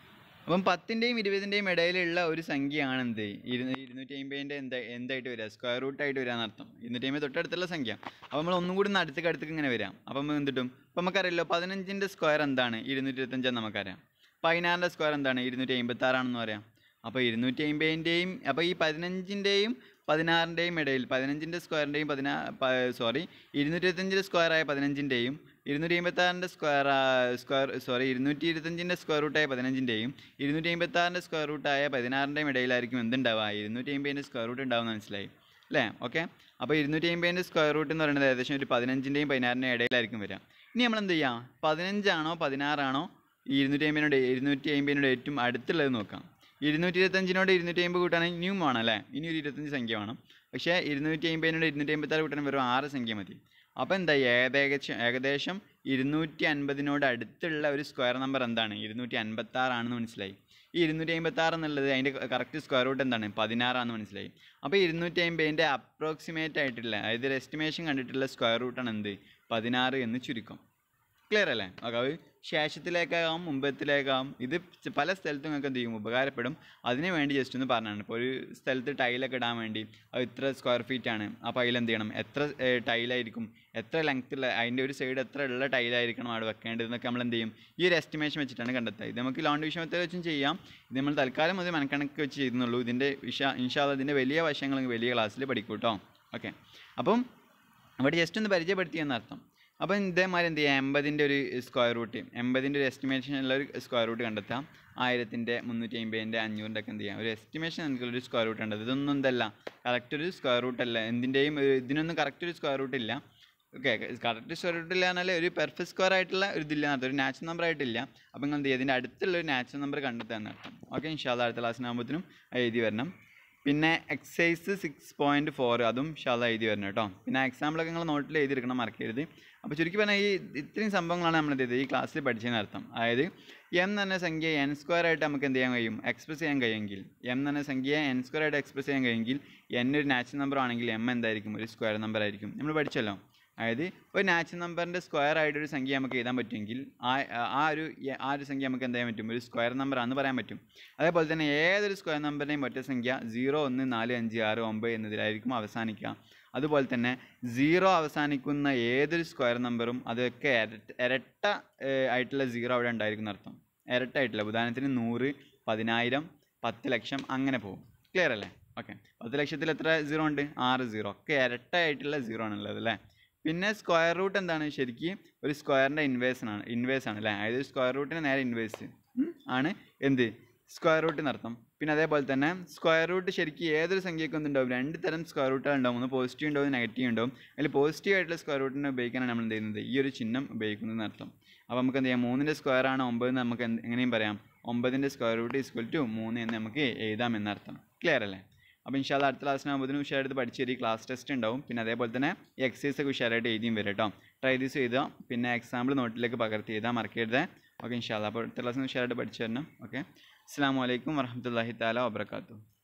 അപ്പം പത്തിൻ്റെയും ഇരുപതിൻ്റെയും ഇടയിലുള്ള ഒരു സംഖ്യയാണ് എന്ത് ഇരുന്നൂ ഇരുന്നൂറ്റി അമ്പതിൻ്റെ എന്താ എന്തായിട്ട് വരിക സ്ക്വയർ റൂട്ട് ആയിട്ട് വരിക എന്നർത്ഥം ഇരുന്നൂറ്റി അമ്പത് തൊട്ടടുത്തുള്ള സംഖ്യ അപ്പോൾ നമ്മൾ ഒന്നും കൂടി ഒന്ന് അടുത്തേക്ക് അടുത്തേക്ക് ഇങ്ങനെ വരാം അപ്പം നമ്മൾ എന്തിട്ടും അപ്പോൾ നമുക്കറിയാലോ പതിനഞ്ചിൻ്റെ സ്ക്വയർ എന്താണ് ഇരുന്നൂറ്റി ഇരുപത്തഞ്ചാന്ന് നമുക്കറിയാം പതിനാറിൻ്റെ സ്ക്വയർ എന്താണ് ഇരുന്നൂറ്റി അമ്പത്തി ആറാണെന്ന് പറയാം അപ്പോൾ ഇരുന്നൂറ്റി അമ്പതിൻ്റെയും അപ്പോൾ ഈ പതിനഞ്ചിൻ്റെയും പതിനാറിൻ്റെയും ഇടയിൽ പതിനഞ്ചിൻ്റെ സ്ക്വയറിൻ്റെയും പതിനാ സോറി ഇരുന്നൂറ്റി ഇരുപത്തഞ്ചിൻ്റെ സ്ക്വയറായ പതിനഞ്ചിൻ്റെയും ഇരുന്നൂറ്റി അമ്പത്താറിൻ്റെ സ്ക്വയർ സ്ക്വയർ സോറി ഇരുന്നൂറ്റി ഇരുപത്തഞ്ചിൻ്റെ സ്ക്വയർ റൂട്ടായ പതിനഞ്ചിൻ്റെയും ഇരുന്നൂറ്റി അമ്പത്താറിൻ്റെ സ്ക്വയർ റൂട്ടായ പതിനാറിൻ്റെയും ഇടയിലായിരിക്കും എന്തുണ്ടാവുക ഇരുന്നൂറ്റി അമ്പതിൻ്റെ സ്ക്വയർ റൂട്ട് ഉണ്ടാവുമെന്ന് മനസ്സിലായി അല്ലേ ഓക്കെ അപ്പോൾ ഇരുന്നൂറ്റി അമ്പതിൻ്റെ സ്ക്വയർ റൂട്ട് എന്ന് പറയുന്നത് ഏകദേശം ഒരു പതിനഞ്ചിൻ്റെയും പതിനാറിൻ്റെയും ഇടയിലായിരിക്കും വരിക ഇനി നമ്മൾ എന്ത് ചെയ്യാം പതിനഞ്ചാണോ പതിനാറാണോ ഈ ഇരുന്നൂറ്റി അമ്പതിനോട് ഇരുന്നൂറ്റി അമ്പതിനോട് ഏറ്റവും അടുത്തുള്ളത് നോക്കാം ഇരുന്നൂറ്റി ഇരുപത്തഞ്ചിനോട് ഇരുന്നൂറ്റി അമ്പത് കൂട്ടാണെങ്കിൽ ഇനിയും വേണം അല്ലേ ഇനി ഒരു ഇരുപത്തഞ്ച് സംഖ്യ വേണം പക്ഷേ ഇരുന്നൂറ്റി അമ്പതിനോട് ഇരുന്നൂറ്റി അമ്പത്താറ് കൂട്ടാൻ വെറും ആറ് സംഖ്യ മതി അപ്പോൾ എന്താ ഏകദേശം ഏകദേശം ഇരുന്നൂറ്റി അൻപതിനോട് അടുത്തുള്ള ഒരു സ്ക്വയർ നമ്പർ എന്താണ് ഇരുന്നൂറ്റി അൻപത്താറാണെന്ന് മനസ്സിലായി ഈ ഇരുന്നൂറ്റി അമ്പത്താറ് എന്നുള്ളത് അതിൻ്റെ കറക്റ്റ് സ്ക്വയർ റൂട്ട് എന്താണ് പതിനാറാണെന്ന് മനസ്സിലായി അപ്പോൾ ഇരുന്നൂറ്റി അമ്പതിൻ്റെ അപ്രോക്സിമേറ്റ് ആയിട്ടുള്ള അതായത് ഒരു എസ്റ്റിമേഷൻ കണ്ടിട്ടുള്ള സ്ക്വയർ റൂട്ടാണ് എന്ത് പതിനാറ് എന്ന് ചുരുക്കം ക്ലിയർ അല്ലേ ഓക്കെ അത് ശേഷത്തിലേക്കാകാം മുമ്പത്തിലേക്കാകാം ഇത് ച- പല സ്ഥലത്തും നിങ്ങൾക്ക് എന്ത് ചെയ്യും ഉപകാരപ്പെടും അതിന് വേണ്ടി ജസ്റ്റ് ഒന്ന് പറഞ്ഞാണ് ഇപ്പോൾ ഒരു സ്ഥലത്ത് ടൈലൊക്കെ ഇടാൻ വേണ്ടി അത് ഇത്ര സ്ക്വയർ ഫീറ്റ് ആണ് അപ്പോൾ അതിൽ എന്ത് ചെയ്യണം എത്ര ടൈലായിരിക്കും എത്ര ലെങ്ത്തുള്ള അതിൻ്റെ ഒരു സൈഡ് എത്ര ഉള്ള ടൈലായിരിക്കണം അവിടെ വെക്കേണ്ടതെന്നൊക്കെ നമ്മൾ എന്ത് ചെയ്യും ഈ ഒരു എസ്റ്റിമേഷൻ വെച്ചിട്ടാണ് കണ്ടെത്തുക ഇത് നമുക്ക് ലോൺ ഡിവിഷൻ മെത്തേഡ് വെച്ചും ചെയ്യാം ഇത് നമ്മൾ തൽക്കാലം അത് മനക്കണക്ക് വെച്ച് ചെയ്യുന്നുള്ളൂ ഇതിൻ്റെ വിഷ ഇൻഷാല്ല ഇതിൻ്റെ വലിയ വശങ്ങൾ വലിയ ക്ലാസ്സിൽ പഠിക്കും കേട്ടോ ഓക്കെ അപ്പം അവിടെ ജസ്റ്റ് ഒന്ന് പരിചയപ്പെടുത്തിയെന്ന് അർത്ഥം അപ്പം ഇതേമാതിരി എന്ത് ചെയ്യുക എൺപതിൻ്റെ ഒരു സ്ക്വയർ റൂട്ട് എൺപതിൻ്റെ ഒരു എസ്റ്റിമേഷൻ ഉള്ള ഒരു സ്ക്വയർ റൂട്ട് കണ്ടെത്താം ആയിരത്തിൻ്റെ മുന്നൂറ്റി അമ്പതിൻ്റെ അഞ്ഞൂറിൻ്റെ ഒക്കെ എന്ത് ചെയ്യാം ഒരു എസ്റ്റിമേഷൻ നമുക്കൊരു സ്ക്വയർ റൂട്ട് ഉണ്ട് ഇതൊന്നും എന്തല്ല കറക്റ്റ് ഒരു സ്ക്വയർ റൂട്ട് അല്ല എന്തിൻ്റെയും ഒരു- ഇതിനൊന്നും കറക്റ്റ് ഒരു സ്ക്വയർ റൂട്ട് ഇല്ല ഓക്കെ കറക്റ്റ് സ്ക്വയർ റൂട്ട് ഇല്ല എന്നാൽ ഒരു പെർഫെക്റ്റ് സ്ക്വയർ ആയിട്ടുള്ള ഒരു ഇതില്ല എന്നർത്ഥം ഒരു നാച്ചുറൽ നമ്പർ ആയിട്ടില്ല അപ്പം നിങ്ങൾ എന്ത് ചെയ്യുക ഇതിൻ്റെ അടുത്തുള്ള ഒരു നാച്ചുറൽ നമ്പർ കണ്ടെത്തുക എന്നർത്ഥം ഓക്കെ ഇൻഷാല്ല അടുത്ത ക്ലാസ്സിനാകുമ്പോഴത്തേനും എഴുതി വരണം പിന്നെ എക്സസൈസ് സിക്സ് പോയിൻറ്റ് ഫോർ അതും ഷാള എഴുതി വരണം കേട്ടോ പിന്നെ എക്സാമ്പിളൊക്കെ നിങ്ങൾ നോട്ടിൽ എഴുതിയെടുക്കണം മറക്കരുത് അപ്പോൾ ചുരുക്കി പറഞ്ഞാൽ ഈ ഇത്രയും സംഭവങ്ങളാണ് നമ്മൾ എന്ത് ചെയ്തത് ഈ ക്ലാസ്സിൽ പഠിച്ചതിന് അർത്ഥം അതായത് എം എന്ന സംഖ്യ എൻ സ്ക്വയർ ആയിട്ട് നമുക്ക് എന്ത് ചെയ്യാൻ കഴിയും എക്സ്പ്രസ് ചെയ്യാൻ കഴിയുമെങ്കിൽ എം എന്ന സംഖ്യ എൻ സ്ക്വയർ ആയിട്ട് എക്സ്പ്രസ് ചെയ്യാൻ കഴിയുമെങ്കിൽ എൻ ഒരു നാച്ചുറൽ നമ്പർ ആണെങ്കിൽ എം എന്തായിരിക്കും ഒരു സ്ക്വയർ നമ്പർ ആയിരിക്കും നമ്മൾ പഠിച്ചല്ലോ അതായത് ഒരു നാച്ചുറൽ നമ്പറിൻ്റെ സ്ക്വയർ ആയിട്ടൊരു സംഖ്യ നമുക്ക് എഴുതാൻ പറ്റുമെങ്കിൽ ആ ആ ഒരു ആ ഒരു സംഖ്യ നമുക്ക് എന്ത് ചെയ്യാൻ പറ്റും ഒരു സ്ക്വയർ നമ്പർ ആണെന്ന് പറയാൻ പറ്റും അതേപോലെ തന്നെ ഏതൊരു സ്ക്വയർ നമ്പറിൻ്റെയും ഒറ്റ സംഖ്യ സീറോ ഒന്ന് നാല് അഞ്ച് ആറ് ഒമ്പത് എന്നതിലായിരിക്കും അവസാനിക്കുക അതുപോലെ തന്നെ സീറോ അവസാനിക്കുന്ന ഏതൊരു സ്ക്വയർ നമ്പറും അതൊക്കെ ഇരട്ട ഇരട്ട ഏഹ്, ആയിട്ടുള്ള സീറോ അവിടെ ഉണ്ടായിരിക്കും എന്നർത്ഥം ഇരട്ട ആയിട്ടുള്ള ഉദാഹരണത്തിന് നൂറ് പതിനായിരം പത്ത് ലക്ഷം അങ്ങനെ പോകും ക്ലിയർ അല്ലേ ഓക്കെ പത്ത് ലക്ഷത്തിൽ എത്ര സീറോ ഉണ്ട് ആറ് സീറോ ഒക്കെ ഇരട്ട ആയിട്ടുള്ള സീറോ ആണുള്ളത് അല്ലേ പിന്നെ സ്ക്വയർ റൂട്ട് എന്താണ് ശരിക്കും ഒരു സ്ക്വയറിൻ്റെ ഇൻവേഴ്സ് ആണ് ഇൻവേഴ്സ് ആണ് അല്ലേ അതായത് സ്ക്വയർ റൂട്ടിന് നേരെ ഇൻവേഴ്സ് ആണ് എന്ത് സ്ക്വയർ റൂട്ട് എന്നർത്ഥം പിന്നെ അതേപോലെ തന്നെ സ്ക്വയർ റൂട്ട് ശരിക്കും ഏതൊരു സംഖ്യയ്ക്കും എന്തുണ്ടാവും രണ്ട് തരം സ്ക്വയർ റൂട്ടുകൾ ഉണ്ടാവും ഒന്ന് പോസിറ്റീവ് ഉണ്ടാവും നെഗറ്റീവ് ഉണ്ടാവും അതിൽ പോസിറ്റീവ് ആയിട്ടുള്ള സ്ക്വയർ റൂട്ടിനെ ഉപയോഗിക്കാനാണ് നമ്മൾ എന്ത് ചെയ്യുന്നത് ഈ ഒരു ചിഹ്നം ഉപയോഗിക്കുന്നത് അർത്ഥം അപ്പോൾ നമുക്ക് എന്ത് ചെയ്യാം മൂന്നിൻ്റെ സ്ക്വയർ ആണ് ഒമ്പത് എന്ന് നമുക്ക് എന്ത് എങ്ങനെയും പറയാം ഒമ്പതിൻ്റെ സ്ക്വയർ റൂട്ട് ഈക്വൽ ടു മൂന്ന് എന്ന് നമുക്ക് എഴുതാം എന്നർത്ഥം ക്ലിയർ അല്ലേ അപ്പോൾ ഇൻഷാല്ല അടുത്ത ക്ലാസ്സിനാകുമ്പോഴത്തേനും ഉഷാറായിട്ട് പഠിച്ച് തരും ക്ലാസ് ടെസ്റ്റ് ഉണ്ടാവും പിന്നെ അതേപോലെ തന്നെ ഈ എക്സസൈസ് ഒക്കെ ഉഷാറായിട്ട് എഴുതിയും വരും കേട്ടോ ട്രൈ ദിസ് ചെയ്താൽ പിന്നെ എക്സാമ്പിൾ നോട്ടിലേക്ക് പകർത്തി എഴുതാൻ മറക്കരുത് ഓക്കെ ഇൻഷാല്ല അപ്പോൾ അടുത്ത ക്ലാസ്സിന് ഉഷാറായിട്ട് പഠിച്ചു തരണം ഓക്കെ അസ്സാം വലൈക്കും വറഹമത്തല്ലാഹി താല വാബർക്കാത്തു